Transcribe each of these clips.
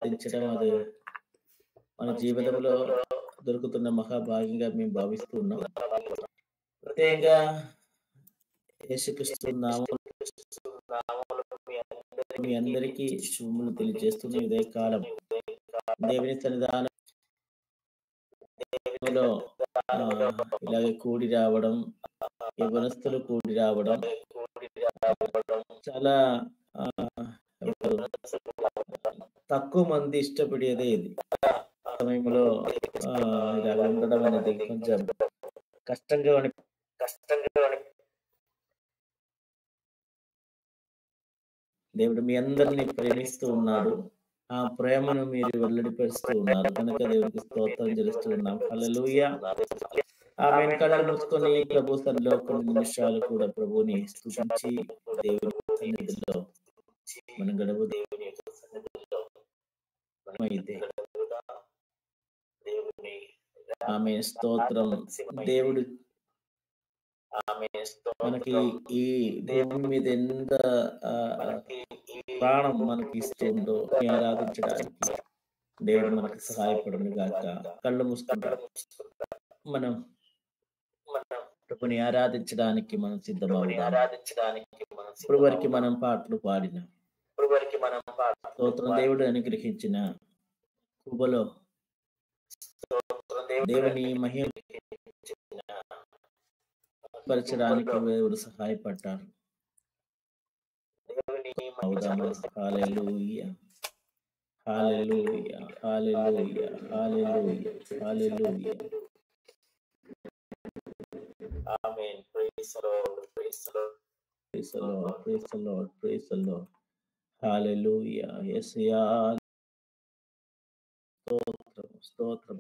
ఆరాధించడం అది మన జీవితంలో దొరుకుతున్న మహాభాగ్యంగా మేము భావిస్తూ ఉన్నాం ప్రత్యేకంగా యేసుక్రీస్తు నామములో మీ అందరికీ శుభములు తెలియజేస్తున్న ఇదే కాలం దేవుని సన్నిధానంలో ఆ, ఇలాగే కూడి రావడం యవనస్తులు కూడి రావడం చాలా ఆ, ఏమంటారు, తక్కువ మంది ఇష్టపడేదే ఇది ఆ సమయంలో ఆ, ఇలా ఉండడం అనేది కొంచెం కష్టంగా అని కష్టంగా అని దేవుడు మీ అందరినీ ప్రేమిస్తూ ఉన్నాడు ఆ ప్రేమను మీరు వెల్లడిపరుస్తూ ఉన్నారు కనుక దేవుడికి స్తోత్రం చెల్లిస్తూ ఉన్నాం హల్లెలూయా ఆమె కళలు మూసుకొని ప్రభు సన్నిలో కొన్ని నిమిషాలు కూడా ప్రభుని స్తుతించి దేవుని సన్నిధిలో మనం గడవ దేవుని యొక్క సన్నిధిలో అయితే ఆమె స్తోత్రం దేవుడు మనకి ఈ దేవుని మీద ఎంత ఆ, ప్రాణం మనకి ఇస్తుందో ఆరాధించడానికి దేవుడు మనకి సహాయపడను గాక కళ్ళు మూసుకుంటాం మనం ప్రభుని ఆరాధించడానికి మనం సిద్ధమవుతాం ఆరాధించడానికి మనం ఇప్పుడు వరకు మనం పాటలు పాడిన ఇప్పుడు వరకు మనం పాడుతున్న స్తోత్రం దేవుడు అనుగ్రహించిన కృపలో దేవుని మహిమ పరచడానికి దేవుడు సహాయపడ్డారు దేవుని అవుదామా hallelujah hallelujah hallelujah hallelujah hallelujah amen praise Lord praise Lord Praise the Lord, praise the Lord, praise the Lord. Hallelujah. Yes, yeah. స్తోత్రము స్తోత్రము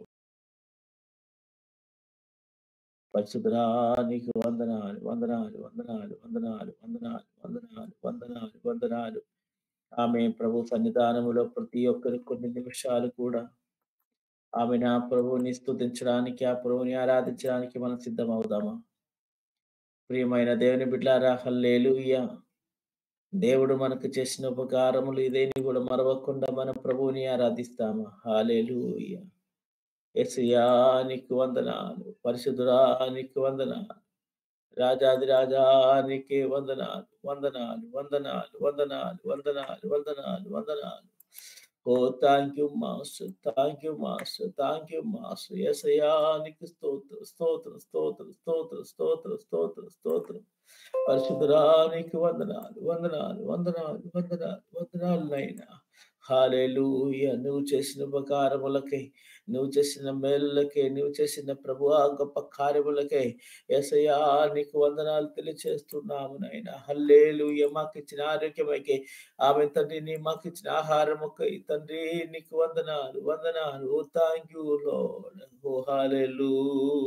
పరిశుద్ధరానికి వందనాలు వందనాలు వందనాలు వందనాలు వందనాలు వందనాలు వందనాలు వందనాలు ఆమె ప్రభు సన్నిధానములో ప్రతి ఒక్కరి కొన్ని నిమిషాలు కూడా ఆమె నా ప్రభువుని స్తుతించడానికి ఆ ప్రభువుని ఆరాధించడానికి మనం సిద్ధమవుదామా ప్రియమైన దేవుని బిడ్లారా హల్లేలుయ్యా దేవుడు మనకు చేసిన ఉపకారములు ఇదేని కూడా మరవకుండా మన ప్రభువుని ఆరాధిస్తామా హాలేలుయ్యా ఎస్యా నీకు వందనాలు పరిశుద్ధురా నీకు వందనాలు రాజాది రాజా నీకే వందనాలు వందనాలు వందనాలు వందనాలు వందనాలు వందనాలు వందనాలు ఓ thank you master thank you master thank you master ఎస్ఐయా నీకు స్తోత్రం స్తోత్రం స్తోత్రం స్తోత్రం స్తోత్రం స్తోత్రం స్తోత్రం పరిశుద్ధురా నీకు వందనాలు వందనాలు వందనాలు వందనాలు వందనాలు నైనా హాలేలుయ నువ్వు చేసిన ఉపకారములకై నువ్వు చేసిన మేలులకై నువ్వు చేసిన ప్రభు గొప్ప కార్యములకై ఎసయా నీకు వందనాలు తెలియచేస్తున్నాము నాయన హల్లేలుయ మాకు ఇచ్చిన ఆరోగ్యమైకై ఆమె తండ్రి నీ మాకు ఇచ్చిన ఆహారముకై తండ్రి నీకు వందనాలు వందనాలు ఓ thank you lord oh hallelujah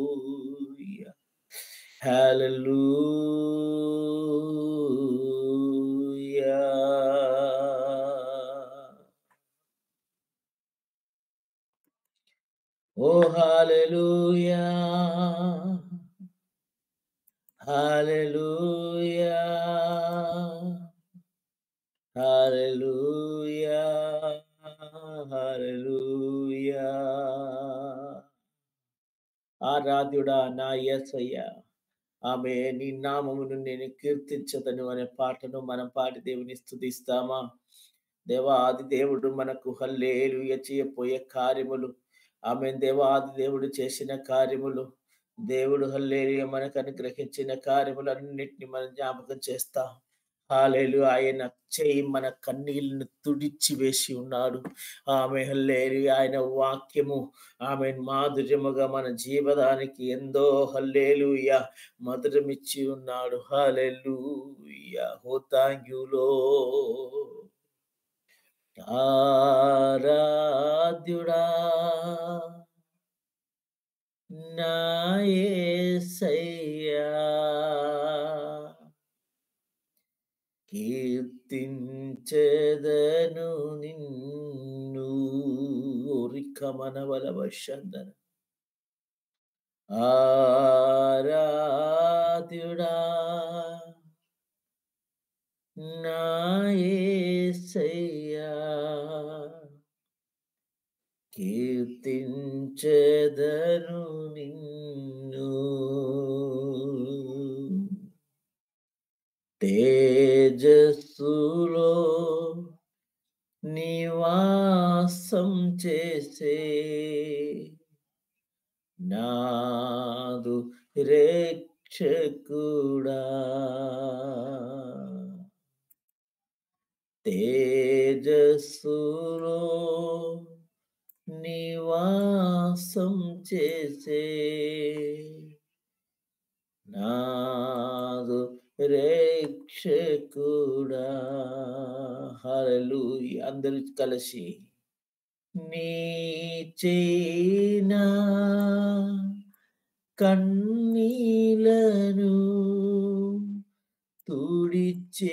Hallelujah. Oh, hallelujah. Hallelujah. Hallelujah. Hallelujah. ఆరాధ్యుడా నా యేసయ్య ఆమె నీ నామమును నేను కీర్తించదను అనే పాటను మనం పాడి దేవుని స్తుతిస్తామా దేవా ఆది దేవుడు మనకు హల్లేలు చేయబోయే కార్యములు ఆమె దేవాది దేవుడు చేసిన కార్యములు దేవుడు హల్లేలు మనకు అనుగ్రహించిన కార్యములన్నిటిని మనం జ్ఞాపకం చేస్తాం హాలేలు ఆయన చేయి మన కన్నీళ్లను తుడిచి వేసి ఉన్నాడు ఆమె హల్లేలు ఆయన వాక్యము ఆమె మాధుర్యముగా మన జీవదానికి ఎంతో హల్లేలుయ మధురమిచ్చి ఉన్నాడు హల్లెలూయ హో థ్యాంక్ యూ లో ఆరాధ్యుడా నా యేసయ్యా కీర్తించెదను నిన్ను రికమనవల వశందన ఆరాధ్యుడా నా యేసయ్యా కీర్తించెదను నిన్ను తేజస్సులో నివాసం చేసే నాదు రక్షకుడా తేజస్సులో నివాసం చేసే నాదు రక్షకుడా హల్లెలూయా అందరూ కలిసి నీ చైనా కన్నీలను తుడిచే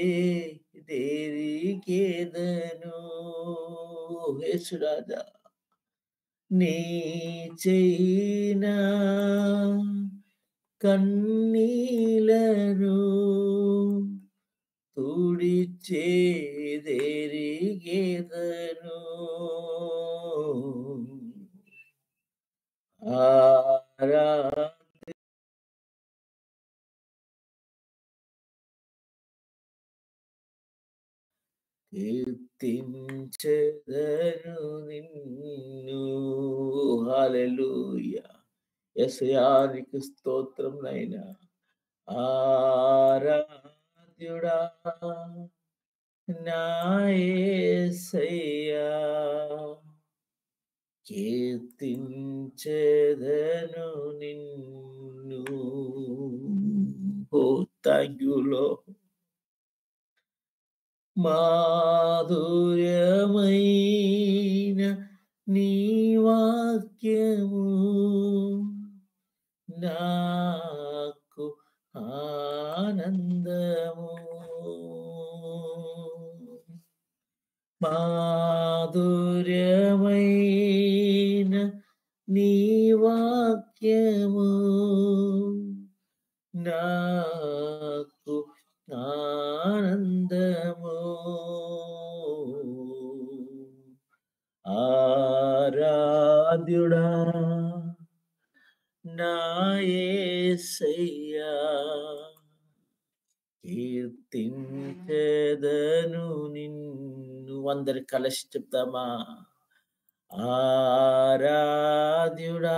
దేరికేదను యేసురాజా నీ చైనా కన్నీలను తుడిచేదెరిగేదను ఆరా కీర్తించెదను నిన్ను హల్లెలూయా యెసయానికి స్తోత్రం నైనా ఆరాధ్యుడా నా యేసయ్యా కీర్తించెదను నిన్ను ఓ థ్యాంక్ యూ లో మాధుర్యమైన నీ వాక్యము నాకు ఆనందము మాధుర్యమైన నీ వాక్యము నాకు ఆనందము ఆరాధ్యుడా నా యేసయ్యా కీర్తించెదను నిన్ను అందరి కలిసి చెప్తామా ఆరాధ్యుడా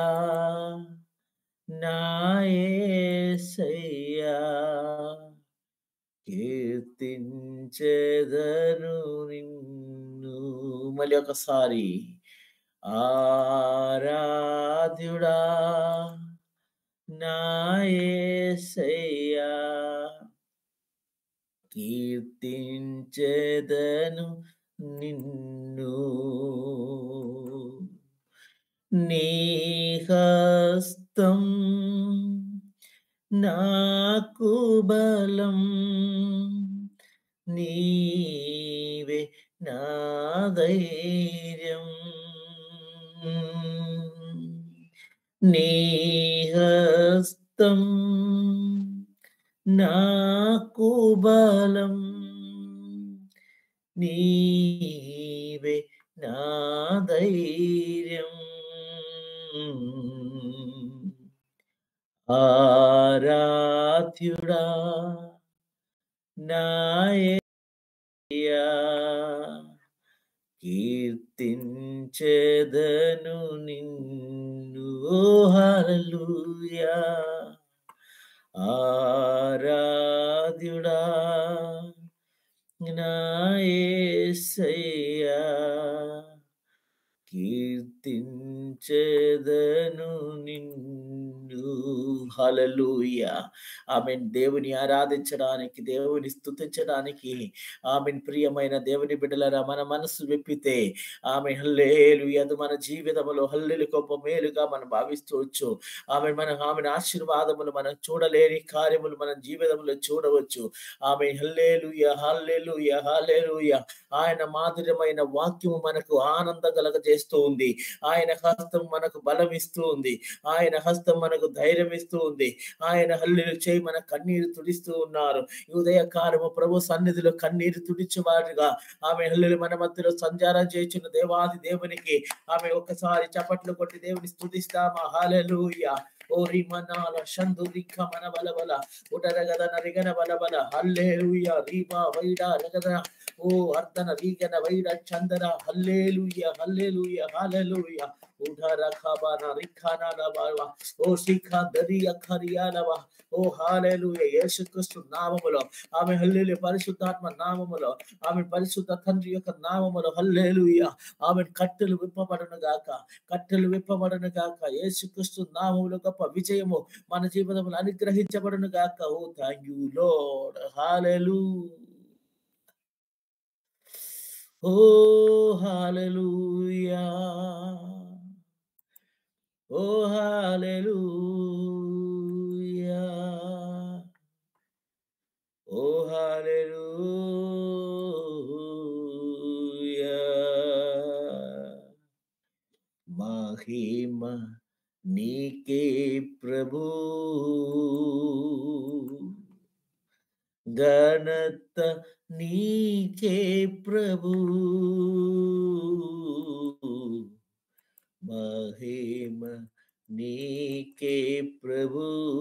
నా యేసయ్యా కీర్తించెదను నిన్ను మళ్ళీ ఒకసారి ఆరాధ్యుడా నా యేసయ్యా కీర్తించెదను నిన్ను నీ హస్తం నాకు బలం నీవే నా ధైర్యం నీ హస్తం నాకు బలం నీవే నా ధైర్యం ఆరాధ్యుడా నాయా కీర్తించెదను నిన్ను హల్లెలూయా ఆరాధ్యుడా నా యేసయ్యా కీర్తించెదను నిన్ను హల్లెలూయా ఆమెన్ దేవుని ఆరాధించడానికి దేవుని స్తుతించడానికి ఆమెన్ ప్రియమైన దేవుని బిడ్డలరా మన మనసు వెప్పితే ఆమె హల్లేలు అది మన జీవితంలో హల్లెలు గొప్ప మేలుగా మనం భావిస్తూ ఆమె మన ఆమె ఆశీర్వాదములు మనం చూడలేని కార్యములు మన జీవితంలో చూడవచ్చు ఆమె హల్లేలు హల్లేలు హల్లేలు ఆయన మాధుర్యమైన వాక్యము మనకు ఆనందం కలగజేస్తూ ఉంది ఆయన హస్తం మనకు బలం ఇస్తూ ఉంది ఆయన హస్తం మనకు ధైర్యం ఇస్తూ కలుగుతూ ఉంది ఆయన హల్లులు చేయి మన కన్నీరు తుడిస్తూ ఉన్నారు ఈ ఉదయ కాలము ప్రభు సన్నిధిలో కన్నీరు తుడిచేవారుగా ఆమె హల్లులు మన మధ్యలో సంచారం చేస్తున్న దేవాది దేవునికి ఆమె ఒక్కసారి చప్పట్లు కొట్టి దేవుని స్తుతిస్తామా హాలెలూయా ఓ రిమనాల షందు రిఖ మన బలబల ఉడరగద నరిగన బలబల హల్లేలుయ రీమా వైడ రగద ఓ అర్ధన రీగన వైడ చందన హల్లేలుయ హల్లేలుయ హల్లెలూయ ఉడర ఖబన రిఖన నబవ ఓ శిఖ దరియ ఖరియాలవ ఓ హల్లెలూయ యేసుక్రీస్తు నామములో ఆమె హల్లెలూయ పరిశుద్ధాత్మ నామములో ఆమె పరిశుద్ధ తండ్రి యొక్క నామములో హల్లెలూయ ఆమె కట్టెలు విప్పబడను గాక కట్టెలు విప్పబడను గాక యేసుక్రీస్తు నామములో గొప్ప విజయము మన జీవితంలో అనుగ్రహించబడను గాక ఓ థ్యాంక్ యూ లోడ్ హాలెలు ఓ హాలెలూయా ఓ హాలెలూయా ఓ హాలెలూయా మహిమ నీకే ప్రభు ఘనత నీకే ప్రభు మహిమ నీకే ప్రభు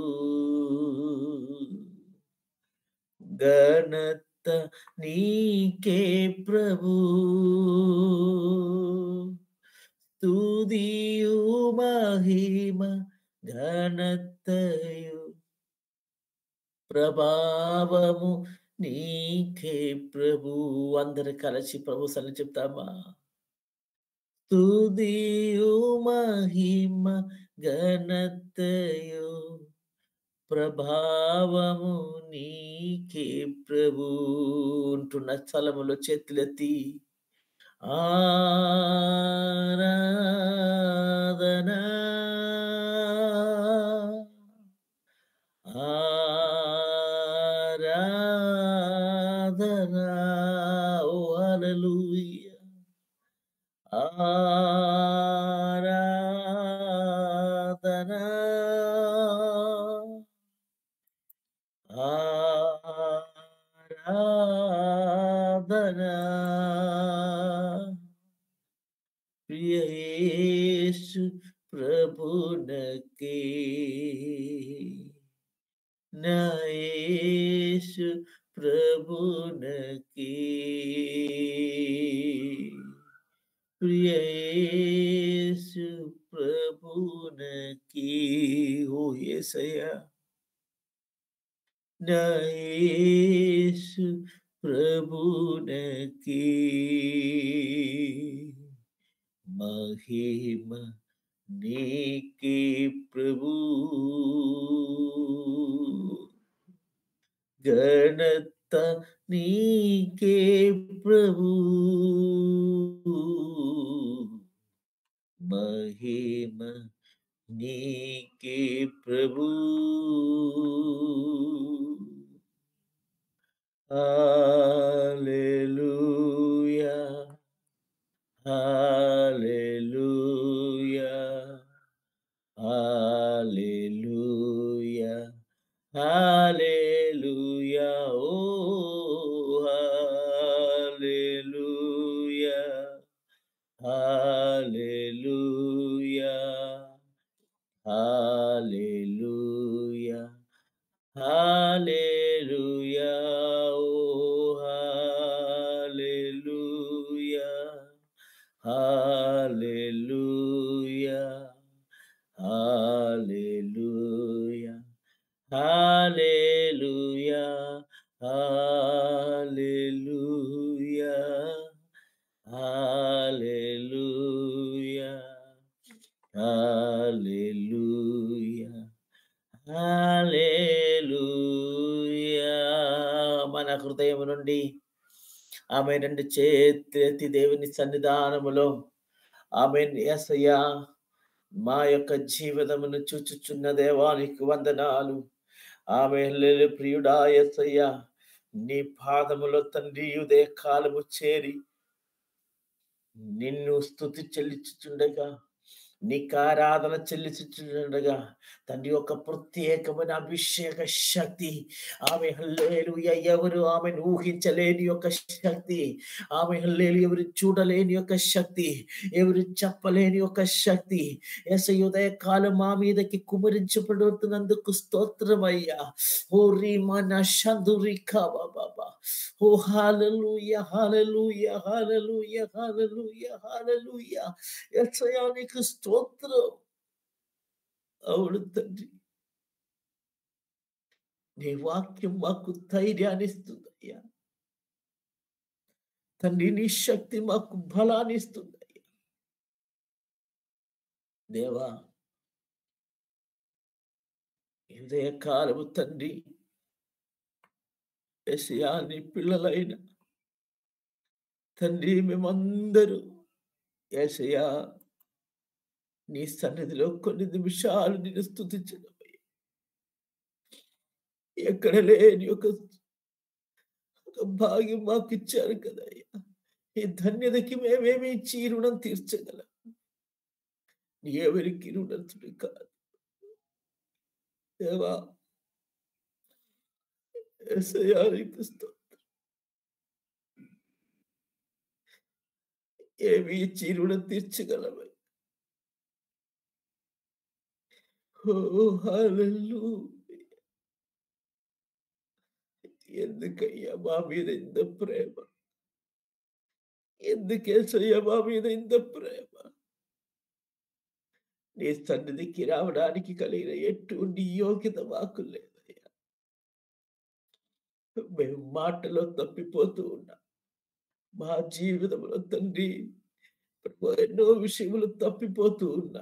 ఘనత నీకే ప్రభు స్తుతియు మహిమ ఘనతయు ప్రభావము నీకే ప్రభు అందరు కలిసి ప్రభు సన్ని చెప్తామా స్తుతియు మహిమ ఘనతయు ప్రభావము నీకే ప్రభు ఉంటున్న స్థలములో చేతులెత్తి ఆరాధనా ఆరాధనా ఓ హల్లెలూయా ఆరాధనా ఆరాధనా ప్రియ యేసు ప్రభునకే నా యేసు ప్రభునకే ప్రియ యేసు ప్రభునకే ఓ యేసయ్యా నా యేసు ప్రభునకే మహిమ నీకే ప్రభు ఘనత నీకే ప్రభు మహిమ నీకే ప్రభు హల్లెలూయా హల్లెలూయా హల్లెలూయా హల్లెలూయా ఓ హల్లెలూయా హల్లెలూయా హల్లెలూయా హల్లెలూయా ఓ హల్లెలూయా hallelujah hallelujah hallelujah hallelujah hallelujah hallelujah హల్లెలూయా మన హృదయం నుండి ఆమె రెండు చేతులెత్తి దేవుని సన్నిధానములో ఆమె యేసయ్యా మా యొక్క జీవితమును చూచుచున్న దేవానికి వందనాలు ఆమె హల్లెలూయా ప్రియుడా యేసయ్యా నీ పాదములో తండ్రి ఉదయ కాలము చేరి నిన్ను స్థుతి చెల్లించుచుండగా నీకు ఆరాధన చెల్లించుండగా తండ్రి యొక్క ప్రత్యేకమైన అభిషేక శక్తి ఆమె హల్లేలుయ ఎవరు ఆమెను ఊహించలేని యొక్క శక్తి ఆమె హల్లేలు ఎవరు చూడలేని యొక్క శక్తి ఎవరు చెప్పలేని యొక్క శక్తి ఎస్ ఉదయ కాలం మా మీదకి కుమరించబడుతున్నందుకు స్తోత్రమయ్యా ఓ రీమాన షందురికా బాబా ఓ hallelujah hallelujah hallelujah hallelujah hallelujah ఎస్ఐయానికి స్తోత్రం అవును తండ్రి నీ వాక్యం మాకు ధైర్యాన్ని ఇస్తుందయ్యా తండ్రి నీ శక్తి మాకు బలాన్ని ఇస్తుందయ్యా దేవా ఇదే కాలము తండ్రి ఎసియా నీ పిల్లలైన తండ్రి మేమందరూ ఏసయ్యా నీ సన్నిధిలో కొన్ని నిమిషాలు నేను స్థుతించడం ఎక్కడ లేని ఒక ఒక భాగ్యం మాకు ఇచ్చారు కదయ్యా ఈ ధన్యతకి మేమేమి ఇచ్చి ఈ రుణం తీర్చగలం నీ ఎవరికి రుణతుడు కాదు దేవా యేసయ్యా, నీకు స్తోత్రం. ఏమి ఇచ్చి ఈ రుణం తీర్చగలమై ఓ హల్లెలూయా ఎందుకయ్యా మా మీద ఇంత ప్రేమ ఎందుకేసయ్యా మా మీద ఇంత ప్రేమ నీ సన్నిధికి రావడానికి కలిగిన ఎటువంటి యోగ్యత మాకు లేదయ్యా మేము మాటలో తప్పిపోతూ ఉన్నాం మా జీవితంలో తండ్రి ప్రభు ఎన్నో విషయములు తప్పిపోతూ ఉన్నా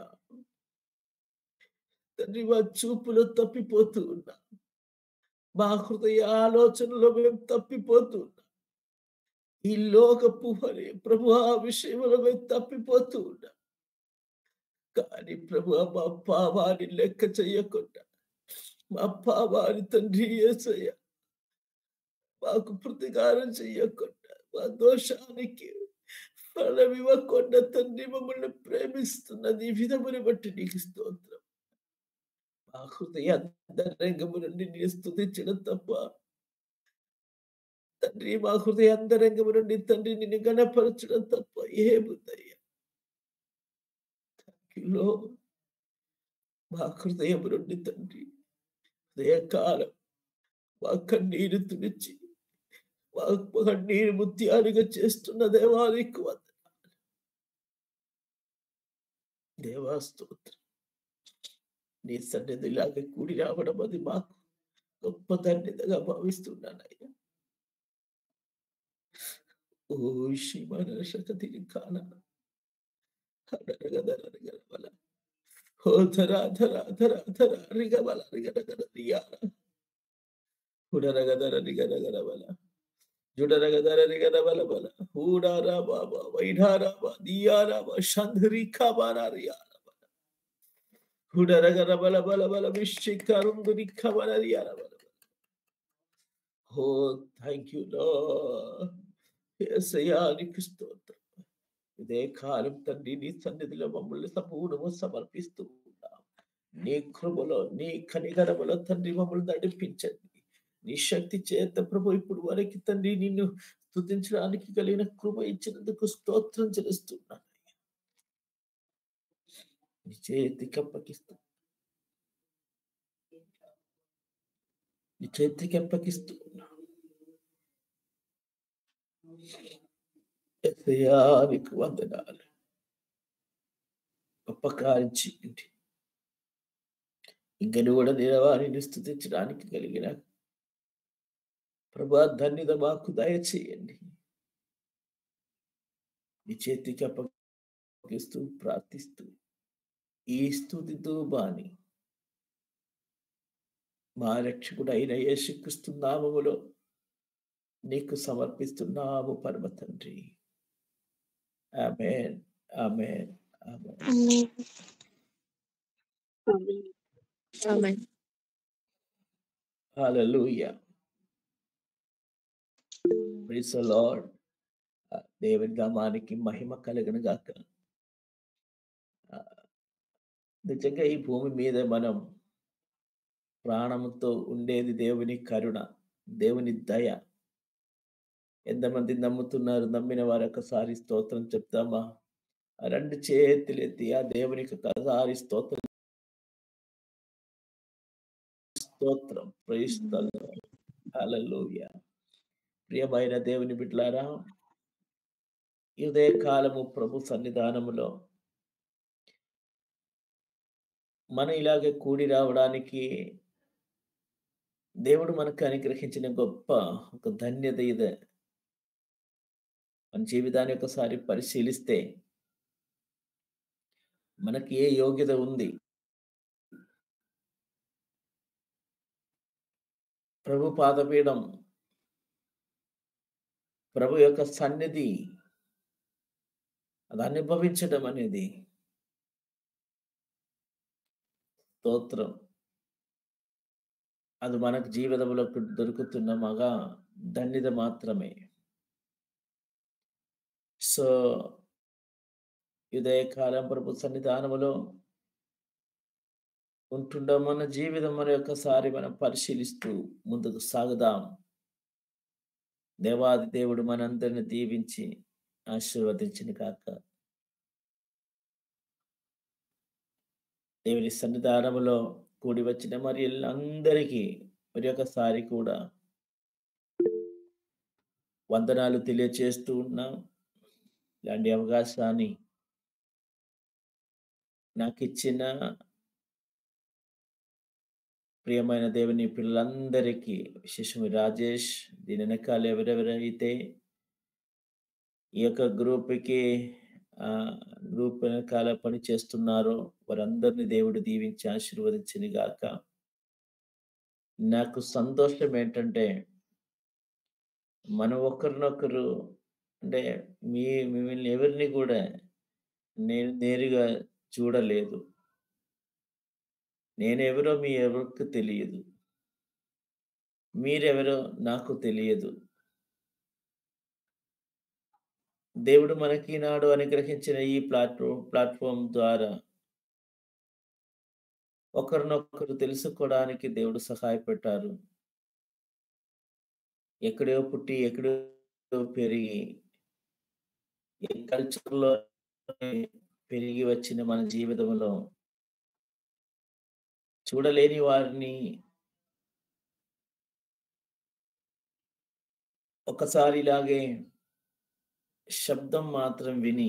తండ్రి మా చూపులో తప్పిపోతూ ఉన్నా మా హృదయ ఆలోచనలో మేము తప్పిపోతూ ఉన్నాం ఈ లోకపు హరి ప్రభు ఆ విషయంలో మేము తప్పిపోతూ ఉన్నాం కానీ ప్రభు మా పావాన్ని లెక్క చెయ్యకుండా మా పావాన్ని తండ్రి ఏసయ్య మాకు ప్రతికారం చెయ్యకుండా మా దోషానికి ఫలం ఇవ్వకుండా తండ్రి మమ్మల్ని ప్రేమిస్తున్నది ఈ విధముని బట్టి నీకు స్తోత్రం మా హృదయ అంతరంగము నుండి నేను స్థుతించడం తప్ప తండ్రి మా హృదయ అంతరంగము నుండి తండ్రి నిన్ను గణపరచడం తప్ప ఏముందయ్యా లో మా హృదయం నుండి తండ్రి హృదయకాలం మా కన్నీరు తుడిచి మా కన్నీరు ముత్యాలుగా చేస్తున్న దేవానికి వందనాలు దేవా స్తోత్రం నీ సన్నిధిలాగా కూడి రావడం అది మాకు గొప్ప ధన్యతగా భావిస్తున్నానయ్యా ఓ శివన శకతిని కాన హడరగదరగరబల ఓ ధరా ధరా ధరా ధరా రిగబల రిగరగర రియాల హుడరగదర రిగరగరబల జుడరగదర రిగరబల బల హూడారా బాబా వైఢారా బా దియారా బా షంధరి ఖబారా రియాల బల హుడరగర బల బల బల విశ్చికరుందురి ఖబర రియాల బల ఓ థ్యాంక్ యూ లో ఏసయానికి స్తోత్రం ఇదే కాలం తండ్రి నీ సన్నిధిలో మమ్మల్ని సంపూర్ణము సమర్పిస్తూ ఉన్నాం నీ కృపలో నీ కనికరములో తండ్రి మమ్మల్ని నడిపించండి నీ శక్తి చేత ప్రభు ఇప్పుడు వరకు తండ్రి నిన్ను స్తుతించడానికి కలిగిన కృప ఇచ్చినందుకు స్తోత్రం చెల్లిస్తున్నాను నీ చేతికి అప్పగిస్తూ నీ చేతికి అప్పగిస్తూ ఉన్నా యేసయ్యా, నీకు వందనాలు గొప్ప కార్యం చేయండి ఇంకను కూడా దేవాన్ని స్థుతించడానికి కలిగిన ప్రభా ధన్యత మాకు దయచేయండి మీ చేతికి అప్పగిస్తూ ప్రార్థిస్తూ ఈ స్థుతితో బాని మా రక్షకుడు అయిన యేసుక్రీస్తు నామములో నీకు సమర్పిస్తున్నాము పరమ తండ్రి amen amen amen Amen. Amen. Amen. Hallelujah praise the Lord దేవుని నామానికి మహిమ కలుగును గాక నిజంగా ఈ భూమి మీద మనం ప్రాణంతో ఉండేది దేవుని కరుణ దేవుని దయ ఎంతమంది నమ్ముతున్నారు నమ్మిన వారు ఒకసారి స్తోత్రం చెప్తామా ఆ రెండు చేతులెత్తి ఆ దేవునికి ఒకసారి స్తోత్రం స్తోత్రం హల్లెలూయా ప్రియమైన దేవుని బిడ్డలారా ఈ ఉదయ కాలము ప్రభు సన్నిధానములో మన ఇలాగే కూడి రావడానికి దేవుడు మనకు అనుగ్రహించిన గొప్ప ఒక ధన్యత ఇదే మన జీవితాన్ని ఒకసారి పరిశీలిస్తే మనకి ఏ యోగ్యత ఉంది ప్రభు పాదపీఠం ప్రభు యొక్క సన్నిధి అది అనుభవించడం అనేది స్తోత్రం అది మనకు జీవితంలో దొరుకుతున్న మగా ధన్యత మాత్రమే సో ఉదయకాలం ప్రభు సన్నిధానములో ఉంటుండం మన జీవితం మన యొక్కసారి మనం పరిశీలిస్తూ ముందుకు సాగుదాం దేవాది దేవుడు మనందరిని దీవించి ఆశీర్వదించిన కాక దేవుని సన్నిధానములో కూడి వచ్చిన మరి అందరికీ మరి ఒకసారి కూడా వందనాలు తెలియచేస్తూ ఉన్నాం ఇలాంటి అవకాశాన్ని నాకు ఇచ్చిన ప్రియమైన దేవుని పిల్లలందరికీ విశేషము రాజేష్ దీని వెనకాల ఎవరెవరైతే ఈ యొక్క గ్రూప్కి గ్రూప్ వెనకాల పని చేస్తున్నారో వారందరినీ దేవుడు దీవించి ఆశీర్వదించిన గాక నాకు సంతోషం ఏంటంటే మనం ఒకరినొకరు అంటే మీ మిమ్మల్ని ఎవరిని కూడా నేను నేరుగా చూడలేదు నేనెవరో మీ ఎవరికి తెలియదు మీరెవరో నాకు తెలియదు దేవుడు మనకి నాడు అనుగ్రహించిన ఈ ప్లాట్ఫామ్ ప్లాట్ఫామ్ ద్వారా ఒకరినొకరు తెలుసుకోవడానికి దేవుడు సహాయపెట్టారు ఎక్కడో పుట్టి ఎక్కడో పెరిగి ఏ కల్చర్లో పెరిగి వచ్చిన మన జీవితంలో చూడలేని వారిని ఒకసారి ఇలాగే శబ్దం మాత్రం విని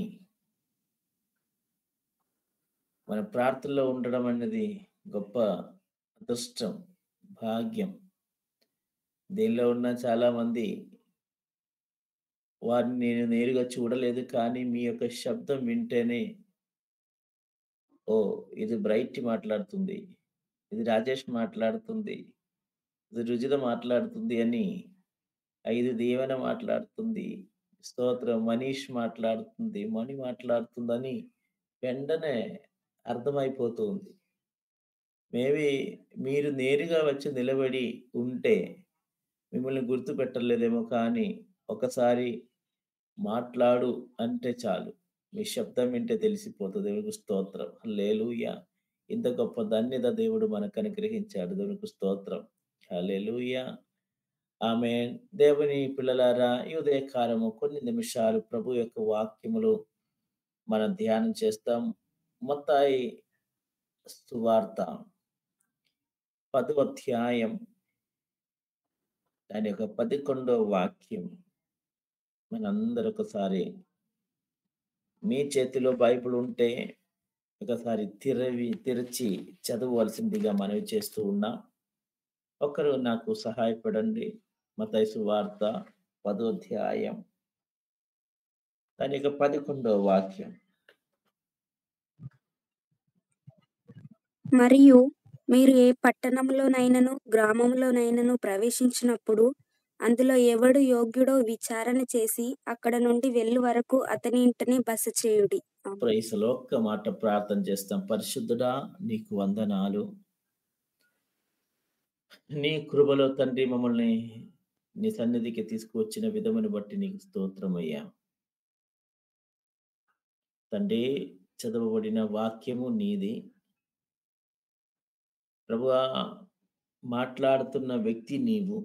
మన ప్రార్థనలో ఉండడం అనేది గొప్ప అదృష్టం భాగ్యం దీనిలో ఉన్న చాలా మంది వారిని నేను నేరుగా చూడలేదు కానీ మీ యొక్క శబ్దం వింటేనే ఓ ఇది బ్రైట్ మాట్లాడుతుంది ఇది రాజేష్ మాట్లాడుతుంది ఇది రుజిత మాట్లాడుతుంది అని ఐదు దీవెన మాట్లాడుతుంది స్తోత్రం మనీష్ మాట్లాడుతుంది మణి మాట్లాడుతుందని వెంటనే అర్థమైపోతుంది మేబీ మీరు నేరుగా వచ్చి నిలబడి ఉంటే మిమ్మల్ని గుర్తుపెట్టలేదేమో కానీ ఒకసారి మాట్లాడు అంటే చాలు మీ శబ్దం వింటే తెలిసిపోతుంది దేవునికి స్తోత్రం హల్లెలూయా ఇంత గొప్ప ధన్యత దేవుడు మనకు అనుగ్రహించాడు దేవునికి స్తోత్రం హల్లెలూయా ఆమె దేవుని పిల్లలారా ఈ ఉదయకాలము కొన్ని నిమిషాలు ప్రభు యొక్క వాక్యములు మనం ధ్యానం చేస్తాం మొత్తాయి సువార్త పదవ అధ్యాయం దాని యొక్క పదకొండవ వాక్యం మనందరూ ఒకసారి మీ చేతిలో బైబిల్ ఉంటే ఒకసారి తిరవి తెరిచి చదవవలసిందిగా మనవి చేస్తూ ఉన్నా ఒకరు నాకు సహాయపడండి మతైసు వార్త పదోధ్యాయం దాని యొక్క పదకొండవ వాక్యం మరియు మీరు ఏ పట్టణంలోనైనను గ్రామంలోనైనను ప్రవేశించినప్పుడు అందులో ఎవడు యోగ్యుడో విచారణ చేసి అక్కడ నుండి వెళ్ళు వరకు అతని ఇంటనే బస చేయుడి ఆమేన్. ప్రైసలో ఒక్క మాట ప్రార్థన చేస్తాం పరిశుద్ధుడా నీకు వందనాలు నీ కృపలో తండ్రి మమ్మల్ని నీ సన్నిధికి తీసుకువచ్చిన విధముని బట్టి నీకు స్తోత్రమయ్యా తండ్రి చదవబడిన వాక్యము నీది ప్రభువా మాట్లాడుతున్న వ్యక్తి నీవు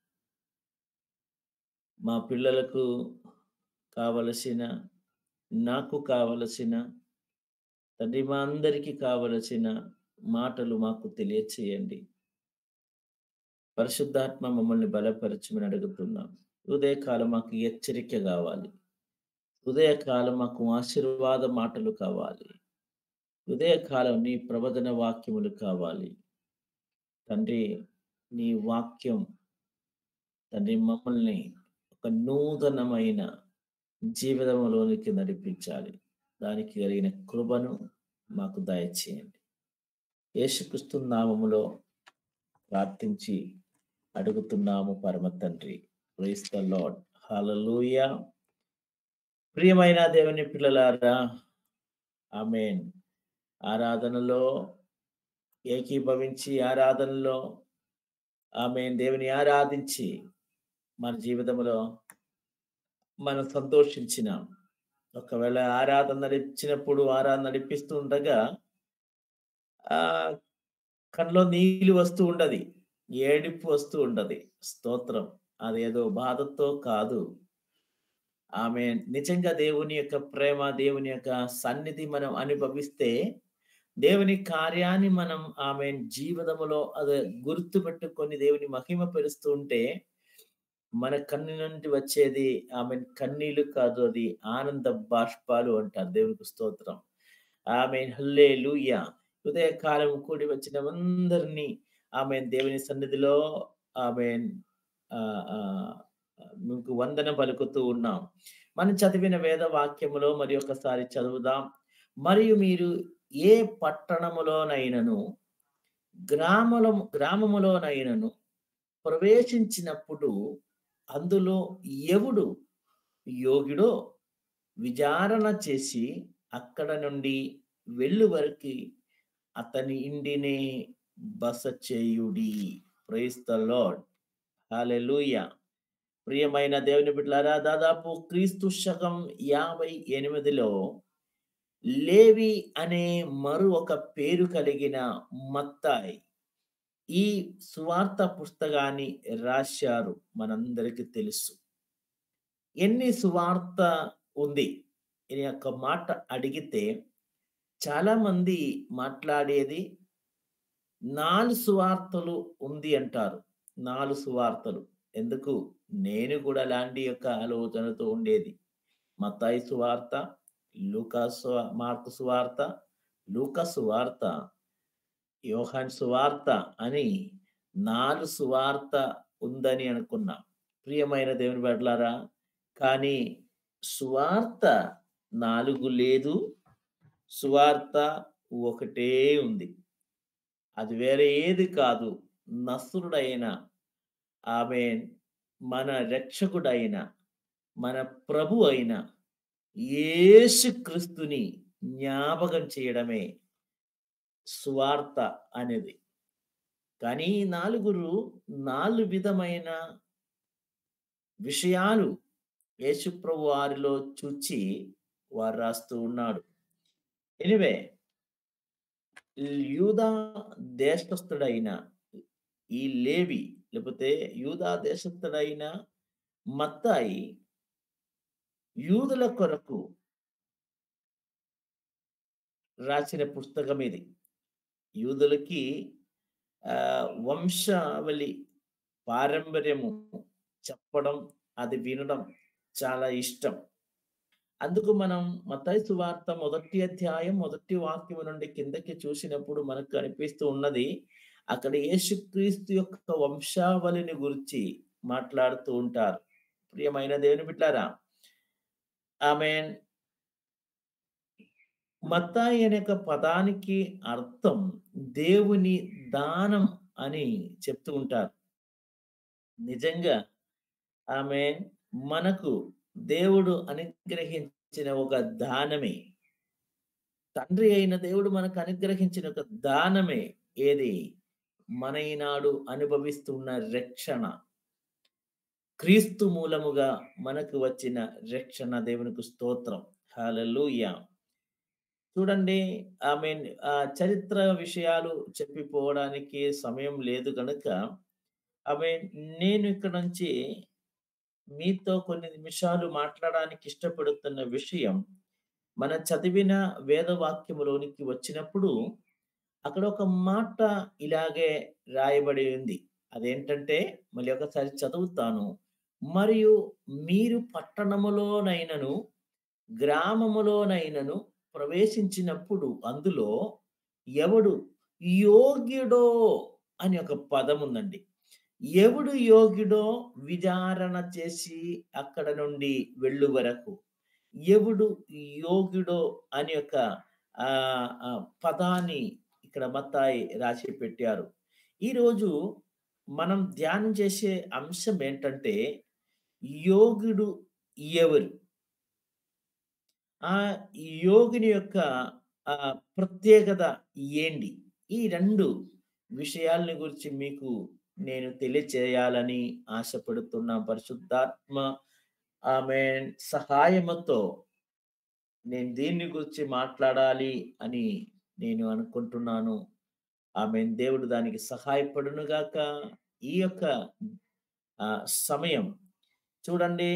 మా పిల్లలకు కావలసిన నాకు కావలసిన తండ్రి మా అందరికీ కావలసిన మాటలు మాకు తెలియచేయండి పరిశుద్ధాత్మ మమ్మల్ని బలపరచమని అడుగుతున్నాం ఉదయకాలం మాకు హెచ్చరిక కావాలి ఉదయకాలం మాకు ఆశీర్వాద మాటలు కావాలి ఉదయకాలం నీ ప్రవచన వాక్యములు కావాలి తండ్రి నీ వాక్యం తండ్రి మమ్మల్ని ఒక నూతనమైన జీవితంలోనికి నడిపించాలి దానికి కలిగిన కృపను మాకు దయచేయండి యేసుక్రీస్తు నామములో ప్రార్థించి అడుగుతున్నాము పరమ తండ్రి ప్రైస్ ద లార్డ్ హల్లెలూయా ప్రియమైన దేవుని పిల్లలారా ఆమెన్ ఆరాధనలో ఏకీభవించి ఆరాధనలో ఆమె దేవుని ఆరాధించి మన జీవితంలో మనం సంతోషించినాం ఒకవేళ ఆరాధన నడిచినప్పుడు ఆరాధన నడిపిస్తూ ఉండగా ఆ కళ్ళలో నీళ్ళు వస్తూ ఉండదు ఏడిపు వస్తూ ఉండదు స్తోత్రం అదేదో బాధతో కాదు ఆమె నిజంగా దేవుని యొక్క ప్రేమ దేవుని యొక్క సన్నిధి మనం అనుభవిస్తే దేవుని కార్యాన్ని మనం ఆమె జీవితంలో అది గుర్తు పెట్టుకొని దేవుని మహిమ పెరుస్తూ ఉంటే మన కన్ను నుండి వచ్చేది ఆమె కన్నీళ్లు కాదు అది ఆనంద బాష్పాలు అంటారు దేవునికి స్తోత్రం ఆమె హల్లే లూయా ఉదయకాలం కూడి వచ్చిన అందరినీ ఆమె దేవుని సన్నిధిలో ఆమె మీకు వందన పలుకుతూ ఉన్నాం మనం చదివిన వేద వాక్యములో మరి ఒకసారి చదువుదాం మరియు మీరు ఏ పట్టణములోనైనను గ్రామల గ్రామములోనైనను ప్రవేశించినప్పుడు అందులో ఎవడు యోగిడో విచారణ చేసి అక్కడ నుండి వెళ్ళు వరకు అతని ఇంటినే బస చేయుడి ప్రైస్ ద లార్డ్ హాలెలూయా ప్రియమైన దేవుని బిడ్డలారా దాదాపు క్రీస్తు శకం యాభై ఎనిమిదిలో లేవి అనే మరు ఒక పేరు కలిగిన మత్తాయి ఈ సువార్త పుస్తకాన్ని రాశారు మనందరికీ తెలుసు ఎన్ని సువార్త ఉంది ఈ యొక్క మాట అడిగితే చాలా మంది మాట్లాడేది నాలుగు సువార్తలు ఉంది అంటారు నాలుగు సువార్తలు ఎందుకు నేను కూడా అలాంటి యొక్క ఆలోచనతో ఉండేది మతాయి సువార్త లూకా మార్కు సువార్త లూకా సువార్త యోహాన్ సువార్త అని నాలుగు సువార్త ఉందని అనుకున్నా ప్రియమైన దేవుని బట్లారా కానీ సువార్త నాలుగు లేదు సువార్త ఒకటే ఉంది అది వేరే ఏది కాదు నసురుడైన ఆమె మన రక్షకుడైన మన ప్రభు అయిన యేసుక్రీస్తుని జ్ఞాపకం చేయడమే సువార్త అనేది కానీ నాలుగురు నాలుగు విధమైన విషయాలు యేసుప్రభు వారిలో చూచి వారు రాస్తూ ఉన్నాడు ఎనివే యూదా దేశస్థుడైన ఈ లేవి లేకపోతే యూదా దేశస్థుడైన మత్తాయి యూదుల కొరకు రాసిన పుస్తకం ఇది యూదులకి ఆ వంశావళి పారంపర్యము చెప్పడం అది వినడం చాలా ఇష్టం అందుకు మనం మతాయి సువార్త మొదటి అధ్యాయం మొదటి వాక్యం నుండి కిందకి చూసినప్పుడు మనకు కనిపిస్తూ ఉన్నది అక్కడ యేసుక్రీస్తు యొక్క వంశావళిని గురించి మాట్లాడుతూ ఉంటారు ప్రియమైన దేవుని బిడ్డారా ఆమె మత్తాయి అనే ఒక పదానికి అర్థం దేవుని దానం అని చెప్తూ ఉంటారు నిజంగా ఆమె మనకు దేవుడు అనుగ్రహించిన ఒక దానమే తండ్రి అయిన దేవుడు మనకు అనుగ్రహించిన ఒక దానమే ఏది మన ఈనాడు అనుభవిస్తున్న రక్షణ క్రీస్తు మూలముగా మనకు వచ్చిన రక్షణ దేవునికి స్తోత్రం హాలూయ చూడండి ఐ మీన్ చరిత్ర విషయాలు చెప్పిపోవడానికి సమయం లేదు కనుక ఐ మీన్ నేను ఇక్కడ నుంచి మీతో కొన్ని నిమిషాలు మాట్లాడడానికి ఇష్టపడుతున్న విషయం మన చదివిన వేద వాక్యములోనికి వచ్చినప్పుడు అక్కడ ఒక మాట ఇలాగే రాయబడి ఉంది అదేంటంటే మళ్ళీ ఒకసారి చదువుతాను మరియు మీరు పట్టణములోనైనను గ్రామములోనైనను ప్రవేశించినప్పుడు అందులో ఎవడు యోగ్యుడో అని ఒక పదం ఉందండి ఎవడు యోగ్యుడో విచారణ చేసి అక్కడ నుండి వెళ్ళు వరకు ఎవడు యోగ్యుడో అని ఒక ఆ ఆ పదాన్ని ఇక్కడ మత్తాయి రాసి పెట్టారు ఈరోజు మనం ధ్యానం చేసే అంశం ఏంటంటే యోగుడు ఎవరు ఆ యోగిని యొక్క ఆ ప్రత్యేకత ఏంటి ఈ రెండు విషయాలని గురించి మీకు నేను తెలియచేయాలని ఆశపడుతున్నా పరిశుద్ధాత్మ ఆమె సహాయముతో నేను దీన్ని గురించి మాట్లాడాలి అని నేను అనుకుంటున్నాను ఆమె దేవుడు దానికి సహాయపడును గాక ఈ యొక్క ఆ, సమయం చూడండి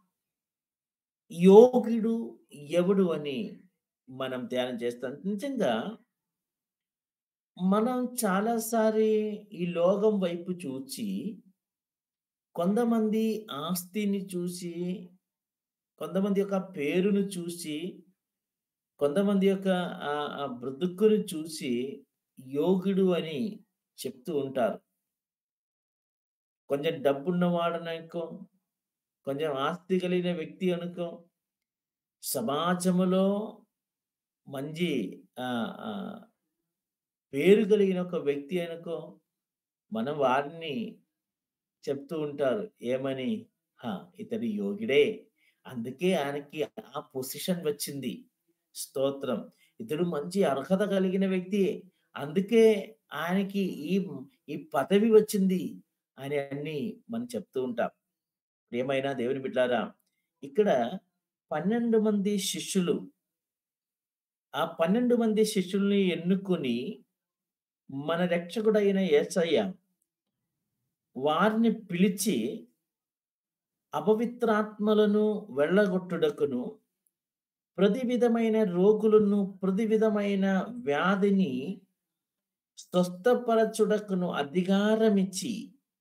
యోగుడు ఎవడు అని మనం ధ్యానం చేస్తాం నిజంగా మనం చాలాసారి ఈ లోకం వైపు చూచి కొంతమంది ఆస్తిని చూసి కొంతమంది యొక్క పేరును చూసి కొంతమంది యొక్క ఆ ఆ బ్రతుకును చూసి యోగుడు అని చెప్తూ ఉంటారు కొంచెం డబ్బున్నవాడననుకో కొంచెం ఆస్తి కలిగిన వ్యక్తి అనుకో సమాజములో మంచి ఆ, ఆ, పేరు కలిగిన ఒక వ్యక్తి అనుకో మనం వారిని చెప్తూ ఉంటారు ఏమని "హా, ఇతడు యోగిడే అందుకే ఆయనకి ఆ పొజిషన్ వచ్చింది స్తోత్రం ఇతడు మంచి అర్హత కలిగిన వ్యక్తి అందుకే ఆయనకి ఈ ఈ పదవి వచ్చింది అని అన్ని మనం చెప్తూ ఉంటాం ప్రియమైన దేవుని బిడ్డారా ఇక్కడ పన్నెండు మంది శిష్యులు ఆ పన్నెండు మంది శిష్యుల్ని ఎన్నుకొని మన రక్షకుడైన యేసయ్య వారిని పిలిచి అపవిత్రాత్మలను వెళ్ళగొట్టుటకును ప్రతి విధమైన రోగులను ప్రతి విధమైన వ్యాధిని స్వస్థపరచుటకును అధికారమిచ్చి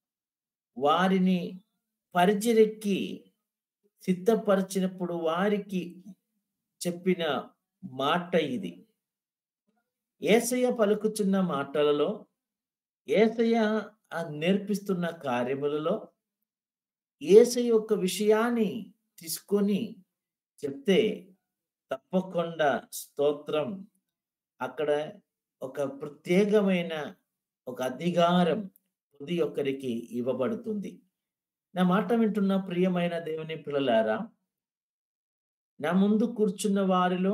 వారిని పరిచరెక్కి సిద్ధపరిచినప్పుడు వారికి చెప్పిన మాట ఇది ఏసయ్య పలుకుచున్న మాటలలో ఏసయ్య ఆ నేర్పిస్తున్న కార్యములలో ఏసయ్య యొక్క విషయాన్ని తీసుకొని చెప్తే తప్పకుండా స్తోత్రం అక్కడ ఒక ప్రత్యేకమైన ఒక అధికారం ప్రతి ఒక్కరికి ఇవ్వబడుతుంది నా మాట వింటున్న ప్రియమైన దేవుని పిల్లలారా నా ముందు కూర్చున్న వారిలో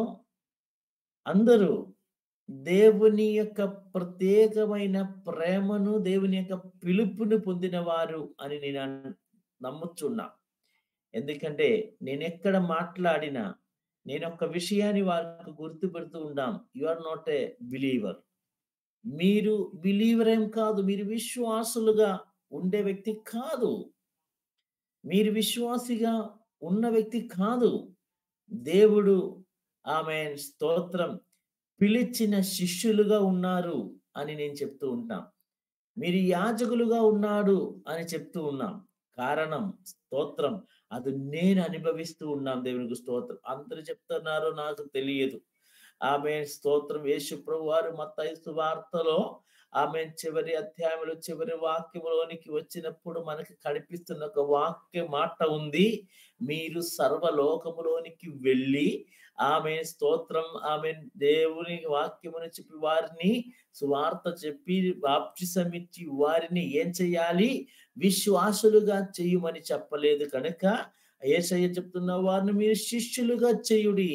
అందరూ దేవుని యొక్క ప్రత్యేకమైన ప్రేమను దేవుని యొక్క పిలుపును పొందిన వారు అని నేను అన్- నమ్ముచున్నా ఎందుకంటే నేను ఎక్కడ మాట్లాడినా నేను ఒక విషయాన్ని వారికి గుర్తుపెడుతూ ఉన్నాం you are not a believer మీరు బిలీవర్ ఏం కాదు మీరు విశ్వాసులుగా ఉండే వ్యక్తి కాదు మీరు విశ్వాసిగా ఉన్న వ్యక్తి కాదు దేవుడు ఆమె స్తోత్రం పిలిచిన శిష్యులుగా ఉన్నారు అని నేను చెప్తూ ఉంటాం మీరు యాజకులుగా ఉన్నాడు అని చెప్తూ ఉన్నాం కారణం స్తోత్రం అది నేను అనుభవిస్తూ ఉన్నాం దేవునికి స్తోత్రం అందరు చెప్తున్నారో నాకు తెలియదు ఆమె స్తోత్రం యేసు ప్రభు వారు మత్తయి వార్తలో ఆమె చివరి అధ్యాయంలో చివరి వాక్యములోనికి వచ్చినప్పుడు మనకి కనిపిస్తున్న ఒక వాక్య మాట ఉంది మీరు సర్వలోకములోనికి వెళ్ళి ఆమె స్తోత్రం ఆమె దేవుని వాక్యమును చెప్పి వారిని సువార్త చెప్పి బాప్టిసమిచ్చి వారిని ఏం చేయాలి విశ్వాసులుగా చేయమని చెప్పలేదు కనుక ఏసయ్య చెప్తున్న వారిని మీరు శిష్యులుగా చేయుడి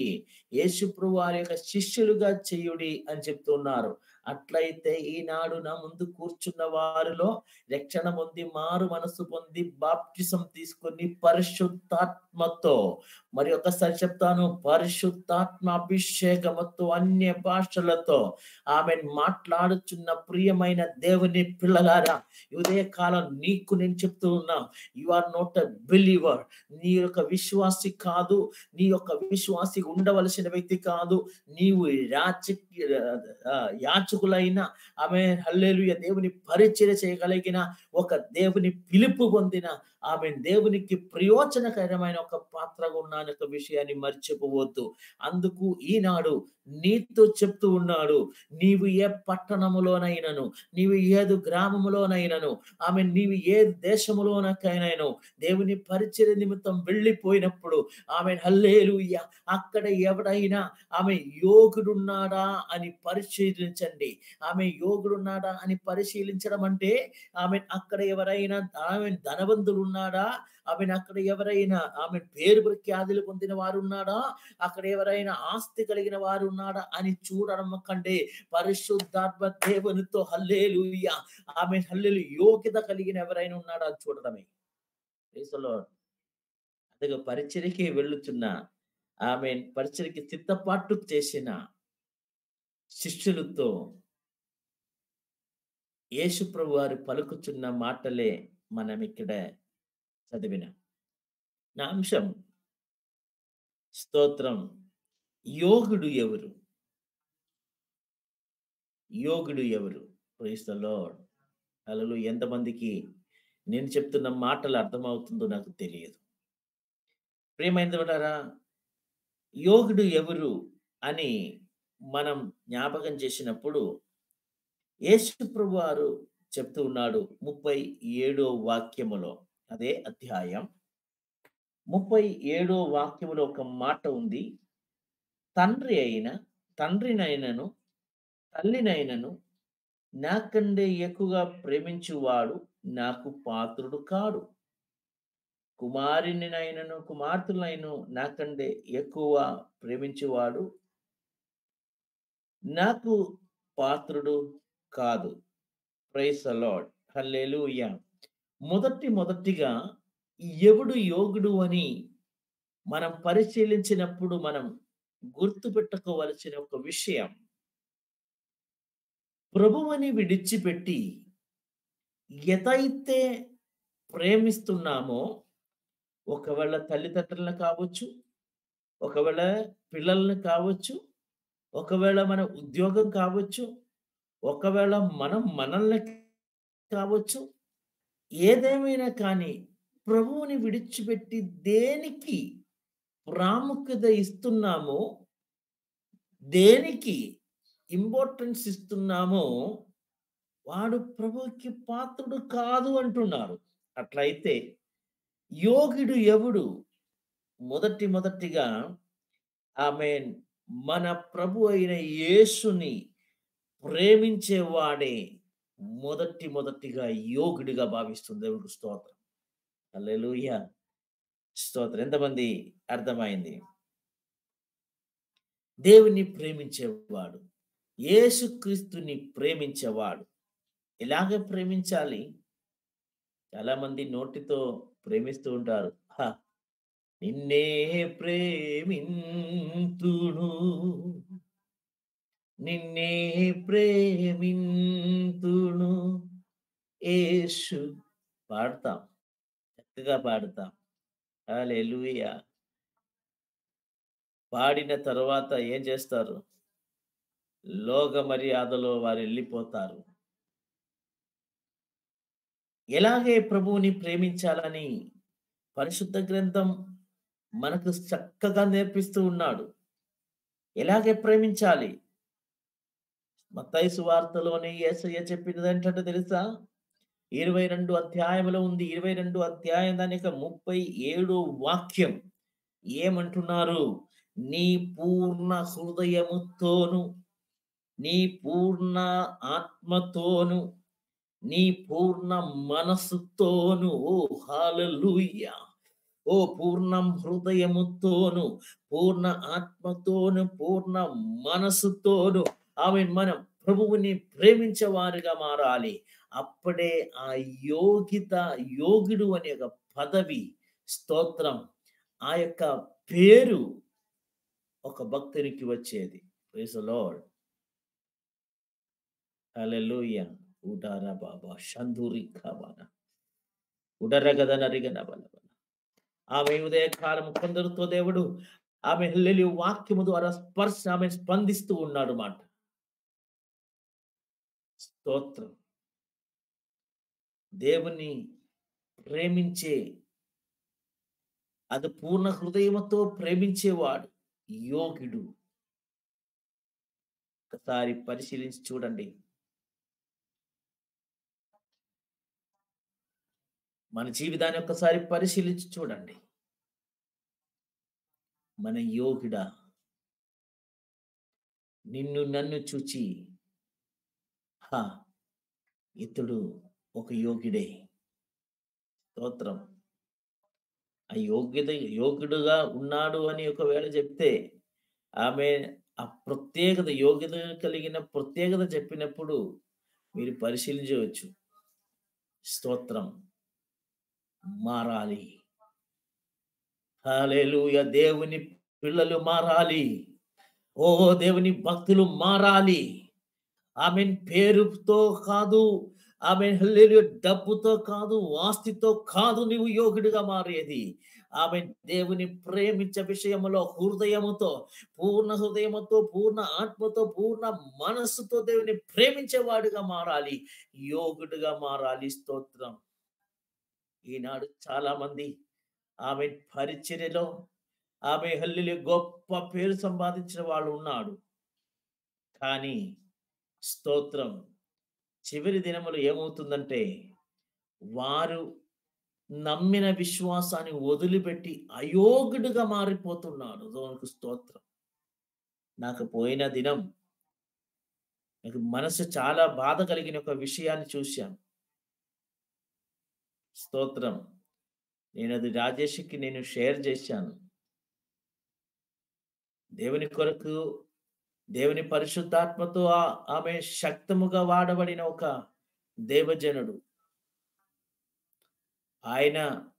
యేసుప్రభు వారి యొక్క శిష్యులుగా చేయుడి అని చెప్తున్నారు అట్లయితే ఈనాడు నా ముందు కూర్చున్న వారిలో రక్షణ పొంది మారు మనసు పొంది బాప్టిజం తీసుకొని పరిశుద్ధాత్మతో మరి ఒకసారి చెప్తాను పరిశుద్ధాత్మ అభిషేకముతో అన్య భాషలతో ఆమె మాట్లాడుచున్న ప్రియమైన దేవుని పిల్లలారా ఉదయ కాలం నీకు నేను చెప్తూ ఉన్నా you are not a believer నీ యొక్క విశ్వాసి కాదు నీ యొక్క విశ్వాసి ఉండవలసిన వ్యక్తి కాదు నీవు రాచ ఆ, యాచకులైన ఆమె హల్లేలుయ దేవుని పరిచయ చేయగలిగిన ఒక దేవుని పిలుపు పొందిన ఆమె దేవునికి ప్రయోజనకరమైన ఒక పాత్రగా ఉన్నాను ఒక విషయాన్ని మర్చిపోవద్దు అందుకు ఈనాడు నీతో చెప్తూ ఉన్నాడు నీవు ఏ పట్టణములోనైనను నీవు ఏదు గ్రామములోనైనను ఆమె నీవు ఏ దేశములోనకైనాను దేవుని పరిచయ నిమిత్తం వెళ్ళిపోయినప్పుడు ఆమె హల్లేలుయ్య అక్కడ ఎవడైనా ఆమె యోగుడున్నాడా అని పరిశీలించండి ఆమె యోగుడున్నాడా అని పరిశీలించడం అంటే ఆమె అక్కడ ఎవరైనా ఆమె ధనవంతులు ఉన్నాడా ఆమె అక్కడ ఎవరైనా ఆమె పేరు ప్రఖ్యాతులు పొందిన వారు ఉన్నాడా అక్కడ ఎవరైనా ఆస్తి కలిగిన వారు ఉన్నాడా అని చూడడం కంటే పరిశుద్ధాత్మ దేవునితో హల్లేలుయ్య ఆమె హల్లెలు యోగ్యత కలిగిన ఎవరైనా ఉన్నాడా అని చూడడమే దేశంలో అదే పరిచయకి వెళ్ళుచున్న ఆమె పరిచయకి సిద్ధపాటు చేసిన శిష్యులతో యేసుప్రభు వారు పలుకుచున్న మాటలే మనం ఇక్కడ చదివిన నా అంశం స్తోత్రం యోగుడు ఎవరు యోగుడు ఎవరు ప్రైస్తలో అలలు ఎంతమందికి నేను చెప్తున్న మాటలు అర్థమవుతుందో నాకు తెలియదు ప్రేమైందరా యోగుడు ఎవరు అని మనం జ్ఞాపకం చేసినప్పుడు యేసుప్రభు వారు చెప్తూ ఉన్నాడు ముప్పై ఏడో వాక్యములో అదే అధ్యాయం ముప్పై ఏడో వాక్యములో ఒక మాట ఉంది తండ్రి అయిన తండ్రినైనను తల్లినైనను నాకంటే ఎక్కువగా ప్రేమించువాడు నాకు పాత్రుడు కాడు కుమారునినైనను కుమార్తెలైను నాకంటే ఎక్కువ ప్రేమించేవాడు నాకు పాత్రుడు కాదు ప్రైస్ అలాడ్ హల్లెలూయా మొదటి మొదటిగా ఎవడు యోగుడు అని మనం పరిశీలించినప్పుడు మనం గుర్తుపెట్టుకోవలసిన ఒక విషయం ప్రభువని విడిచిపెట్టి ఎతైతే ప్రేమిస్తున్నామో ఒకవేళ తల్లిదండ్రులను కావచ్చు ఒకవేళ పిల్లల్ని కావచ్చు ఒకవేళ మన ఉద్యోగం కావచ్చు ఒకవేళ మనం మనల్ని కావచ్చు ఏదేమైనా కానీ ప్రభువుని విడిచిపెట్టి దేనికి ప్రాముఖ్యత ఇస్తున్నామో దేనికి ఇంపార్టెన్స్ ఇస్తున్నామో వాడు ప్రభువుకి పాత్రుడు కాదు అంటున్నారు అట్లయితే యోగుడు ఎవడు మొదటి మొదటిగా ఆమె మన ప్రభు అయిన యేసుని ప్రేమించేవాడే మొదటి మొదటిగా యోగుడిగా భావిస్తుంది దేవుడు స్తోత్రం అల్లెలుయ్య స్తోత్రం ఎంతమంది అర్థమైంది దేవుని ప్రేమించేవాడు యేసుక్రీస్తుని ప్రేమించేవాడు ఎలాగ ప్రేమించాలి చాలా మంది నోటితో ప్రేమిస్తూ ఉంటారు "హ, నిన్నే ప్రేమింతును నిన్నే ప్రేమింతును యేసు పాడతాం చక్కగా పాడతాం హల్లెలూయా పాడిన తర్వాత ఏం చేస్తారు లోక మర్యాదలో వారు వెళ్ళిపోతారు ఎలాగే ప్రభువుని ప్రేమించాలని పరిశుద్ధ గ్రంథం మనకు చక్కగా నేర్పిస్తూ ఉన్నాడు ఎలాగే ప్రేమించాలి మత్తయి సువార్తలోని యేసయ్య చెప్పినది ఏంటంటే తెలుసా ఇరవై రెండు అధ్యాయంలో ఉంది ఇరవై రెండు అధ్యాయం దాని యొక్క ముప్పై ఏడు వాక్యం ఏమంటున్నారు నీ పూర్ణ హృదయముతోను నీ పూర్ణ ఆత్మతోను నీ పూర్ణ మనస్సుతోను ఓ హాలూయ ఓ పూర్ణం హృదయముతోను పూర్ణ ఆత్మతోను పూర్ణ మనసుతోను ఆమె మనం ప్రభువుని ప్రేమించేవారుగా మారాలి అప్పుడే ఆ యోగిత యోగుడు అనే ఒక పదవి స్తోత్రం ఆ యొక్క పేరు ఒక భక్తునికి వచ్చేది ప్రైజ్ లార్డ్ హల్లెలూయా ఉడార బాబా షందూరి ఖాబాన ఉడరగద నరిగన బలబల ఆమె ఉదయకాలం కొందరితో దేవుడు ఆమె హల్లెలూయా వాక్యము ద్వారా స్పర్శ ఆమె స్పందిస్తూ ఉన్నాడు మాట స్తోత్రం దేవుని ప్రేమించే అది పూర్ణ హృదయముతో ప్రేమించేవాడు యోగిడు ఒకసారి పరిశీలించి చూడండి మన జీవితాన్ని ఒక్కసారి పరిశీలించి చూడండి మన యోగిడా నిన్ను నన్ను చూచి హా ఇతడు ఒక యోగిడే స్తోత్రం ఆ యోగ్యత యోగ్యుడుగా ఉన్నాడు అని ఒకవేళ చెప్తే ఆమె ఆ ప్రత్యేకత యోగ్యత కలిగిన ప్రత్యేకత చెప్పినప్పుడు మీరు పరిశీలించవచ్చు స్తోత్రం మారాలి హల్లెలూయ దేవుని పిల్లలు మారాలి ఓ దేవుని భక్తులు మారాలి ఆమె పేరుతో కాదు ఆమె డబ్బుతో కాదు ఆస్తితో కాదు నీవు యోగుడిగా మారేది ఆమె దేవుని ప్రేమించే విషయములో హృదయముతో పూర్ణ హృదయముతో పూర్ణ ఆత్మతో పూర్ణ మనస్సుతో దేవుని ప్రేమించేవాడుగా మారాలి యోగుడిగా మారాలి స్తోత్రం ఈనాడు చాలా మంది ఆమె పరిచర్యలో ఆమె హల్లిలో గొప్ప పేరు సంపాదించిన వాళ్ళు ఉన్నాడు కానీ స్తోత్రం చివరి దినములు ఏమవుతుందంటే వారు నమ్మిన విశ్వాసాన్ని వదిలిపెట్టి అయోగ్యుడుగా మారిపోతున్నాడు దేవునికి స్తోత్రం నాకు పోయిన దినం నాకు మనసు చాలా బాధ కలిగిన ఒక విషయాన్ని చూశాను స్తోత్రం నేను అది రాజేష్కి నేను షేర్ చేశాను దేవుని కొరకు దేవుని పరిశుద్ధాత్మతో ఆ- ఆమె శక్తముగా వాడబడిన ఒక దేవజనుడు ఆయన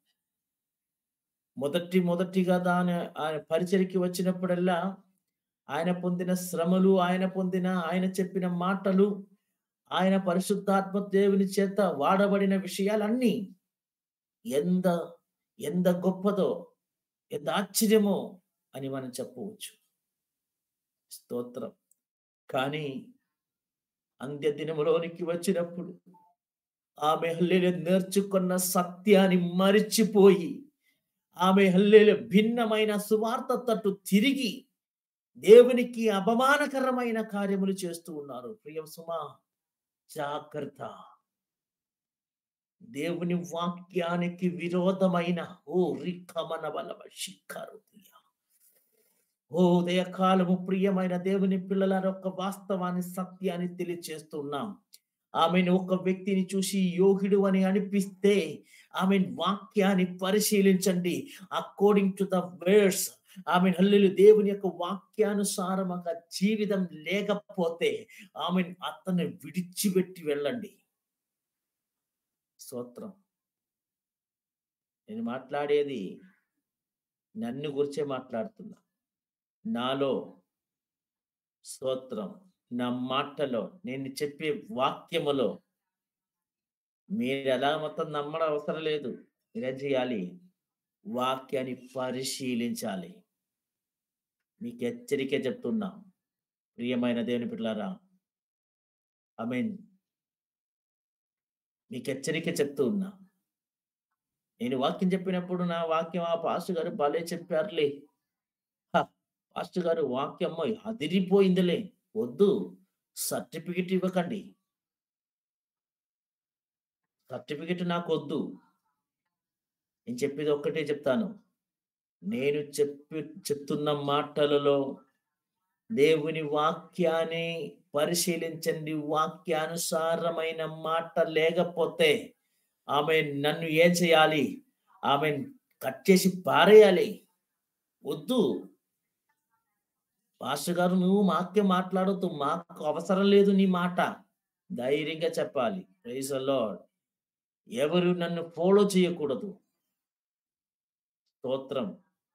మొదటి మొదటిగా దాని ఆయన పరిచయకి వచ్చినప్పుడల్లా ఆయన పొందిన శ్రమలు ఆయన పొందిన ఆయన చెప్పిన మాటలు ఆయన పరిశుద్ధాత్మ దేవుని చేత వాడబడిన విషయాలన్నీ ఎంత ఎంత గొప్పదో ఎంత ఆశ్చర్యమో అని మనం చెప్పవచ్చు స్తోత్రం కానీ అంత్య దినములోనికి వచ్చినప్పుడు ఆమె హల్లేలు నేర్చుకున్న సత్యాన్ని మరిచిపోయి ఆమె హల్లేలు భిన్నమైన సువార్త తట్టు తిరిగి దేవునికి అపమానకరమైన కార్యములు చేస్తూ ఉన్నారు ప్రియం సుమా జాగ్రత్త దేవుని వాక్యానికి విరోధమైన ఓ రిక్కమన బలవ శిఖరు ఓ ఉదయకాలము ప్రియమైన దేవుని పిల్లల యొక్క వాస్తవాన్ని సత్యాన్ని తెలియచేస్తున్నాం ఆమెను ఒక వ్యక్తిని చూసి యోగిడు అని అనిపిస్తే ఆమె వాక్యాన్ని పరిశీలించండి అకార్డింగ్ టు ద వర్డ్స్ ఆమె హల్లులు దేవుని యొక్క వాక్యానుసారం ఒక జీవితం లేకపోతే ఆమె అతన్ని విడిచిపెట్టి వెళ్ళండి స్తోత్రం నేను మాట్లాడేది నన్ను గురించే మాట్లాడుతున్నా నాలో స్తోత్రం నా మాటలో నేను చెప్పే వాక్యములో మీరు ఎలా మొత్తం నమ్మడం అవసరం లేదు మీరేం చేయాలి వాక్యాన్ని పరిశీలించాలి మీకు హెచ్చరిక చెప్తున్నా ప్రియమైన దేవుని పిల్లారా ఐ మీన్ మీకు హెచ్చరిక చెప్తూ ఉన్నా నేను వాక్యం చెప్పినప్పుడు నా వాక్యం ఆ పాస్టర్ గారు భలే చెప్పారులే హ, పాస్టర్ గారు వాక్యం అదిరిపోయిందిలే వద్దు సర్టిఫికెట్ ఇవ్వకండి సర్టిఫికెట్ నాకు వద్దు నేను చెప్పేది ఒక్కటే చెప్తాను నేను చెప్పి చెప్తున్న మాటలలో దేవుని వాక్యాన్ని పరిశీలించండి వాక్యానుసారమైన మాట లేకపోతే ఆమె నన్ను ఏం చేయాలి ఆమె కట్ చేసి పారేయాలి వద్దు పాస్టర్ గారు నువ్వు మాకే మాట్లాడొద్దు మాకు అవసరం లేదు నీ మాట ధైర్యంగా చెప్పాలి ప్రైజ్ లార్డ్ ఎవరు నన్ను ఫాలో చేయకూడదు స్తోత్రం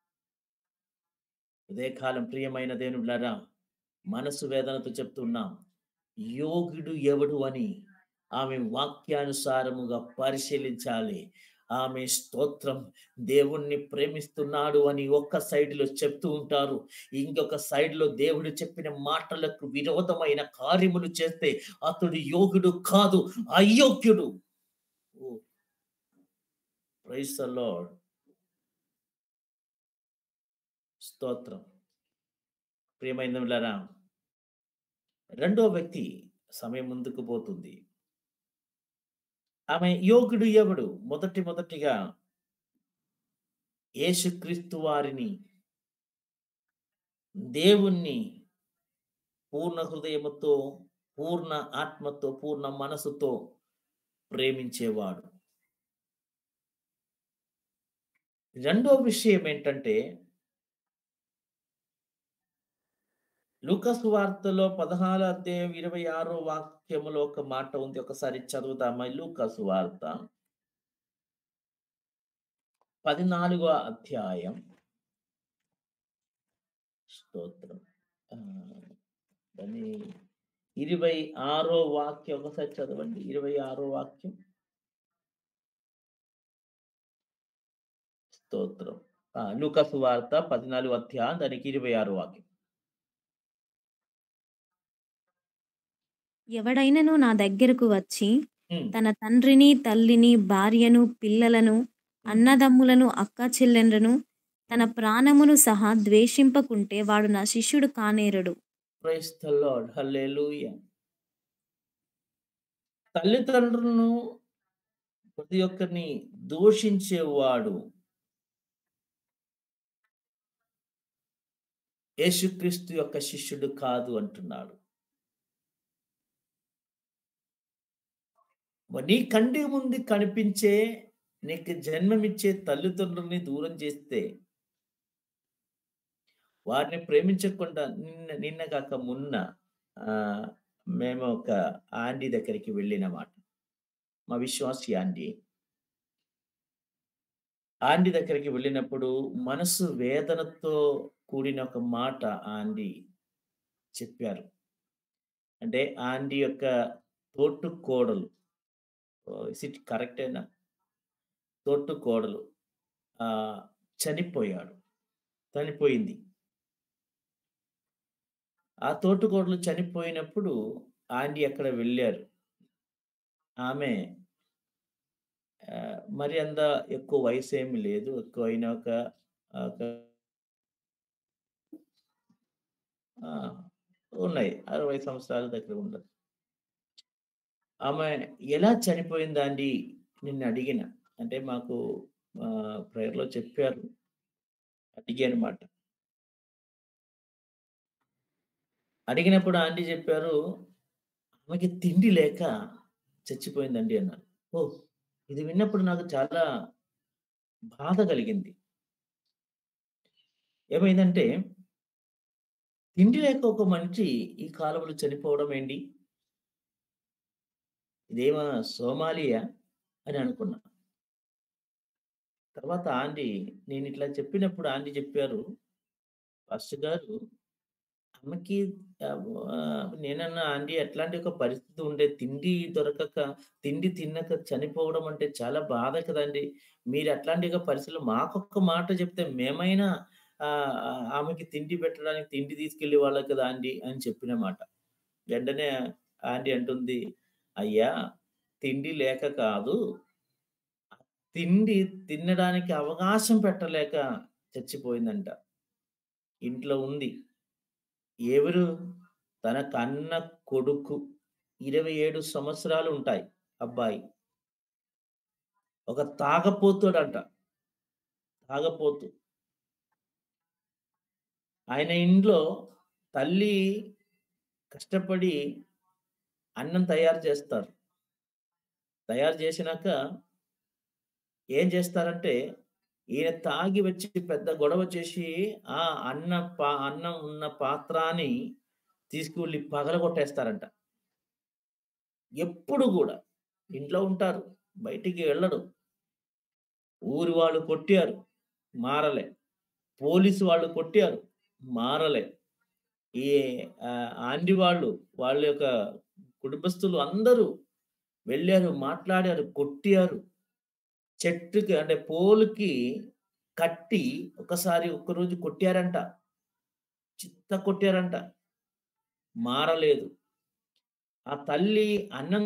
ఇదే కాలం ప్రియమైన దేవునులారా మనసు వేదనతో చెప్తున్నాం యోగుడు ఎవడు అని ఆమె వాక్యానుసారముగా పరిశీలించాలి ఆమె స్తోత్రం దేవుణ్ణి ప్రేమిస్తున్నాడు అని ఒక్క side లో చెప్తూ ఉంటారు ఇంకొక side లో దేవుడు చెప్పిన మాటలకు విరోధమైన కార్యములు చేస్తే అతడు యోగుడు కాదు అయోగ్యుడు ప్రైస్ లార్డ్ స్తోత్రం ప్రియమైన రెండో వ్యక్తి సమయం ముందుకు పోతుంది ఆమె యోగుడు ఎవడు మొదటి మొదటిగా యేసుక్రీస్తు వారిని దేవుణ్ణి పూర్ణ హృదయముతో పూర్ణ ఆత్మతో పూర్ణ మనసుతో ప్రేమించేవాడు రెండో విషయం ఏంటంటే లూకస్ వార్తలో పదహారు అధ్యాయం ఇరవై ఆరో వాక్యములో ఒక మాట ఉంది ఒకసారి చదువుతామా లూకస్ వార్త పద్నాలుగో అధ్యాయం స్తోత్రం ఆ, దాని ఇరవై ఆరో వాక్యం ఒకసారి చదవండి ఇరవై ఆరో వాక్యం స్తోత్రం ఆ, లూకస్ వార్త పద్నాలుగు అధ్యాయం దానికి ఇరవై ఆరో వాక్యం ఎవడైనను నా దగ్గరకు వచ్చి ఉమ్, తన తండ్రిని తల్లిని భార్యను పిల్లలను అన్నదమ్ములను అక్క చెల్లెండ్రను తన ప్రాణమును సహా ద్వేషింపకుంటే వాడు నా శిష్యుడు కానేరడు ప్రైస్ ద లార్డ్ హల్లెలూయా తల్లిదండ్రులను ప్రతి ఒక్కరిని దూషించేవాడు యేసుక్రీస్తు యొక్క శిష్యుడు కాదు అంటున్నాడు మరి నీ కంటి ముందు కనిపించే నీకు జన్మమిచ్చే తల్లిదండ్రుల్ని దూరం చేస్తే వారిని ప్రేమించకుండా నిన్న నిన్న కాక మొన్న ఆ, మేము ఒక ఆంటీ దగ్గరికి వెళ్ళినమాట మా విశ్వాసి ఆంటీ ఆంటీ దగ్గరికి వెళ్ళినప్పుడు మనసు వేదనతో కూడిన ఒక మాట ఆంటీ చెప్పారు అంటే ఆంటీ యొక్క తోటు కోడలు ఇట్ కరెక్టేనా తోటు కోడలు ఆ, చనిపోయాడు చనిపోయింది ఆ తోటుకోడలు చనిపోయినప్పుడు ఆంటీ అక్కడ వెళ్ళారు ఆమె ఆ, మరి అంత ఎక్కువ వయసు ఏమి లేదు ఎక్కువ అయినా ఒక ఒక ఆ, ఉన్నాయి అరవై సంవత్సరాల దగ్గర ఉండదు ఆమె ఎలా చనిపోయిందా అండి నిన్ను అడిగిన అంటే మాకు ప్రేయర్లో చెప్పారు అడిగాను మాట అడిగినప్పుడు ఆంటీ చెప్పారు ఆమెకి తిండి లేక చచ్చిపోయిందండి అన్నారు ఓ ఇది విన్నప్పుడు నాకు చాలా బాధ కలిగింది ఏమైందంటే తిండి లేక ఒక మనిషి ఈ కాలంలో చనిపోవడం ఏంటి ఇదేమో సోమాలియా అని అనుకున్నా తర్వాత ఆంటీ నేను ఇట్లా చెప్పినప్పుడు ఆంటీ చెప్పారు ఫస్ట్ గారు ఆమెకి ఆ, ఆ, నేనన్నా ఆంటీ అట్లాంటి ఒక పరిస్థితి ఉండే తిండి దొరకక తిండి తిన్నక చనిపోవడం అంటే చాలా బాధ కదండి మీరు అట్లాంటి ఒక పరిస్థితులు మాకొక్క మాట చెప్తే మేమైనా ఆ, ఆ, ఆమెకి తిండి పెట్టడానికి తిండి తీసుకెళ్లే వాళ్ళ కదా ఆంటీ అని చెప్పిన మాట వెంటనే ఆంటీ అంటుంది అయ్యా తిండి లేక కాదు తిండి తినడానికి అవకాశం పెట్టలేక చచ్చిపోయిందంట ఇంట్లో ఉంది ఎవరు తన కన్న కొడుకు ఇరవై ఏడు సంవత్సరాలు ఉంటాయి అబ్బాయి ఒక తాగపోతుడంట తాగపోతు ఆయన ఇంట్లో తల్లి కష్టపడి అన్నం తయారు చేస్తారు తయారు చేసినాక ఏం చేస్తారంటే ఈయన తాగి వచ్చి పెద్ద గొడవ చేసి ఆ అన్న పా అన్నం ఉన్న పాత్రాన్ని తీసుకువెళ్ళి పగలగొట్టేస్తారంట ఎప్పుడు కూడా ఇంట్లో ఉంటారు బయటికి వెళ్ళడు ఊరి వాళ్ళు కొట్టారు మారలే పోలీసు వాళ్ళు కొట్టారు మారలే ఈ ఆ, ఆండి వాళ్ళు వాళ్ళ యొక్క కుటుంబస్తులు అందరూ వెళ్ళారు మాట్లాడారు కొట్టారు చెట్టుకి అంటే పోలుకి కట్టి ఒకసారి ఒక్కరోజు కొట్టారంట చిత్త కొట్టారంట మారలేదు ఆ తల్లి అన్నం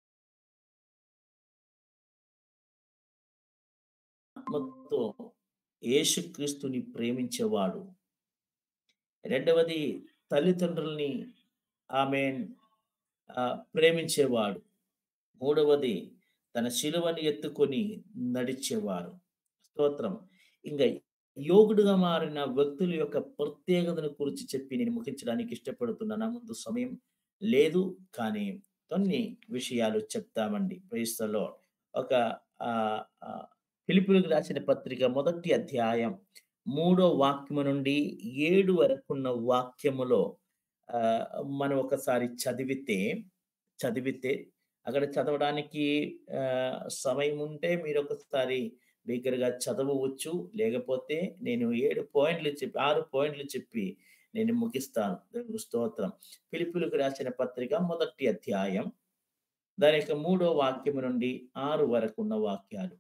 ఆత్మతో యేసుక్రీస్తుని ప్రేమించేవాడు రెండవది తల్లిదండ్రుల్ని ఆమె ప్రేమించేవాడు మూడవది తన శిలువని ఎత్తుకొని నడిచేవారు స్తోత్రం ఇంకా యోగుడుగా మారిన వ్యక్తుల యొక్క ప్రత్యేకతను గురించి చెప్పి నేను ముగించడానికి ఇష్టపడుతున్నాను ముందు సమయం లేదు కానీ కొన్ని విషయాలు చెప్తామండి ప్రేస్తలో ఒక ఆ పిలుపులకు రాసిన పత్రిక మొదటి అధ్యాయం మూడో వాక్యము నుండి ఏడు వరకున్న వాక్యములో ఆ మనం ఒకసారి చదివితే చదివితే అక్కడ చదవడానికి ఆ సమయం ఉంటే మీరు ఒకసారి దగ్గరగా చదవవచ్చు లేకపోతే నేను ఏడు పాయింట్లు చెప్పి ఆరు పాయింట్లు చెప్పి నేను ముగిస్తాను దేవునికి స్తోత్రం పిలుపులకు రాసిన పత్రిక మొదటి అధ్యాయం దాని యొక్క మూడో వాక్యము నుండి ఆరు వరకు ఉన్న వాక్యాలు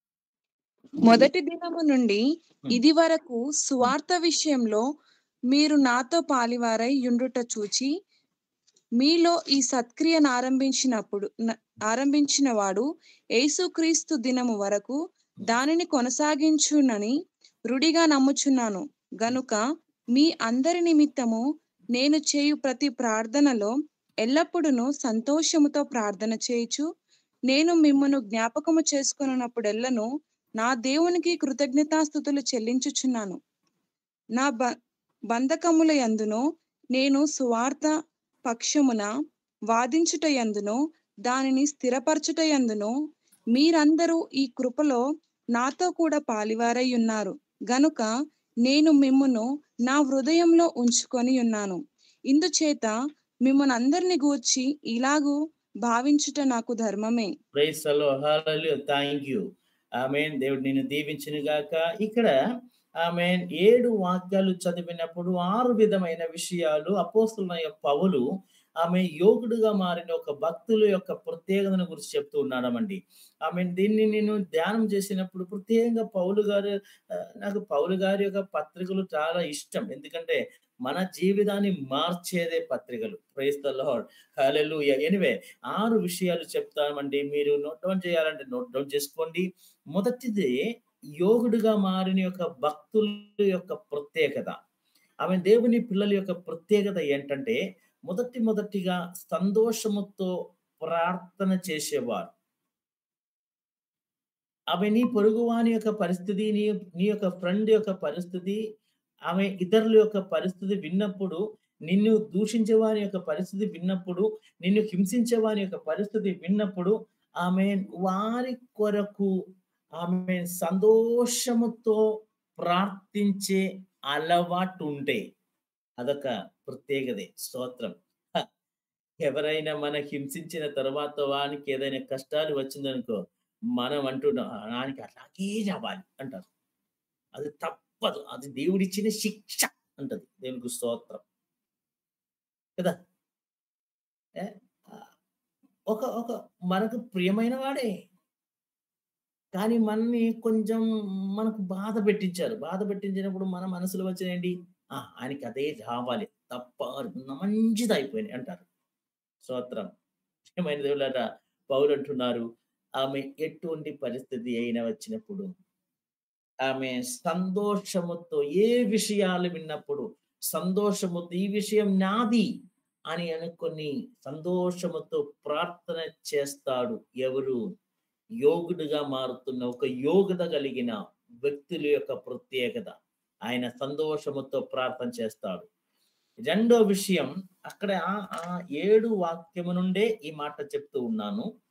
మొదటి దినము నుండి ఇది వరకు సువార్త విషయంలో మీరు నాతో పాలివారై యుండుట చూచి మీలో ఈ సత్క్రియను ఆరంభించినప్పుడు న- ఆరంభించిన వాడు యేసుక్రీస్తు దినము వరకు దానిని కొనసాగించునని రుడిగా నమ్ముచున్నాను గనుక మీ అందరి నిమిత్తము నేను చేయు ప్రతి ప్రార్థనలో ఎల్లప్పుడూ సంతోషముతో ప్రార్థన చేయుచు నేను మిమ్మను జ్ఞాపకము చేసుకున్నప్పుడెల్లను నా దేవునికి కృతజ్ఞతాస్థుతులు చెల్లించుచున్నాను నా బ బంధకముల యందును నేను సువార్త పక్షమున వాదించుట యందును దానిని స్థిరపరచుట యందును మీరందరూ ఈ కృపలో నాతో కూడా పాలివారై ఉన్నారు గనుక నేను మిమ్మును నా హృదయంలో ఉంచుకొని ఉన్నాను ఇందుచేత మిమ్మల్ని అందరిని గూర్చి ఇలాగూ భావించుట నాకు ధర్మమే ప్రైస్ హలో థ్యాంక్ యూ ఆమె దేవుడు నిన్ను దీవించిన గాక ఇక్కడ ఆమె ఏడు వాక్యాలు చదివినప్పుడు ఆరు విధమైన విషయాలు అపోస్తులైన పౌలు ఆమె యోగుడుగా మారిన ఒక భక్తుల యొక్క ప్రత్యేకతను గురించి చెప్తూ ఉన్నాడమండి ఆమె దీన్ని నేను ధ్యానం చేసినప్పుడు ప్రత్యేకంగా పౌలు గారు ఆ, నాకు పౌలు గారి యొక్క పత్రికలు చాలా ఇష్టం ఎందుకంటే మన జీవితాన్ని మార్చేదే పత్రికలు praise the Lord hallelujah anyway ఆరు విషయాలు చెప్తామండి మీరు నోట్ డౌన్ చేయాలంటే నోట్ డౌన్ చేసుకోండి మొదటిది యోగుడుగా మారిన యొక్క భక్తుల యొక్క ప్రత్యేకత ఆమె దేవుని పిల్లల యొక్క ప్రత్యేకత ఏంటంటే మొదటి మొదటిగా సంతోషముతో ప్రార్థన చేసేవారు ఆమె నీ పొరుగువాని యొక్క పరిస్థితి నీ నీ యొక్క ఫ్రెండ్ యొక్క పరిస్థితి ఆమె ఇతరుల యొక్క పరిస్థితి విన్నప్పుడు నిన్ను దూషించే వారి యొక్క పరిస్థితి విన్నప్పుడు నిన్ను హింసించే వారి యొక్క పరిస్థితి విన్నప్పుడు ఆమె వారి కొరకు ఆమె సంతోషముతో ప్రార్థించే అలవాటు ఉంటే అదొక ప్రత్యేకదే స్తోత్రం హ, ఎవరైనా మన హింసించిన తర్వాత వానికి ఏదైనా కష్టాలు వచ్చిందనుకో మనం అంటున్నాం "ఆ, వానికి అలాగే రావాలి అంటారు అది తప్పదు అది దేవుడిచ్చిన శిక్ష అంటది దేవునికి స్తోత్రం కదా ఏ? ఆ, ఒక ఒక మనకు ప్రియమైన వాడే కానీ మనని కొంచెం మనకు బాధ పెట్టించారు బాధ పెట్టించినప్పుడు మన మనసులో వచ్చినండి ఆ ఆయనకి అదే రావాలి తప్ప మంచిది అయిపోయింది అంటారు స్తోత్రం ఏమైనా దేవుళ్ళట పౌలు అంటున్నారు ఆమె ఎటువంటి పరిస్థితి అయినా వచ్చినప్పుడు ఆమె సంతోషముతో ఏ విషయాలు విన్నప్పుడు సంతోషముతో ఈ విషయం నాది అని అనుకొని సంతోషముతో ప్రార్థన చేస్తాడు ఎవరు యోగుడుగా మారుతున్న ఒక యోగ్యత కలిగిన వ్యక్తుల యొక్క ప్రత్యేకత ఆయన సంతోషముతో ప్రార్థన చేస్తాడు రెండో విషయం అక్కడ ఆ- ఆ ఏడు వాక్యము నుండే ఈ మాట చెప్తూ ఉన్నాను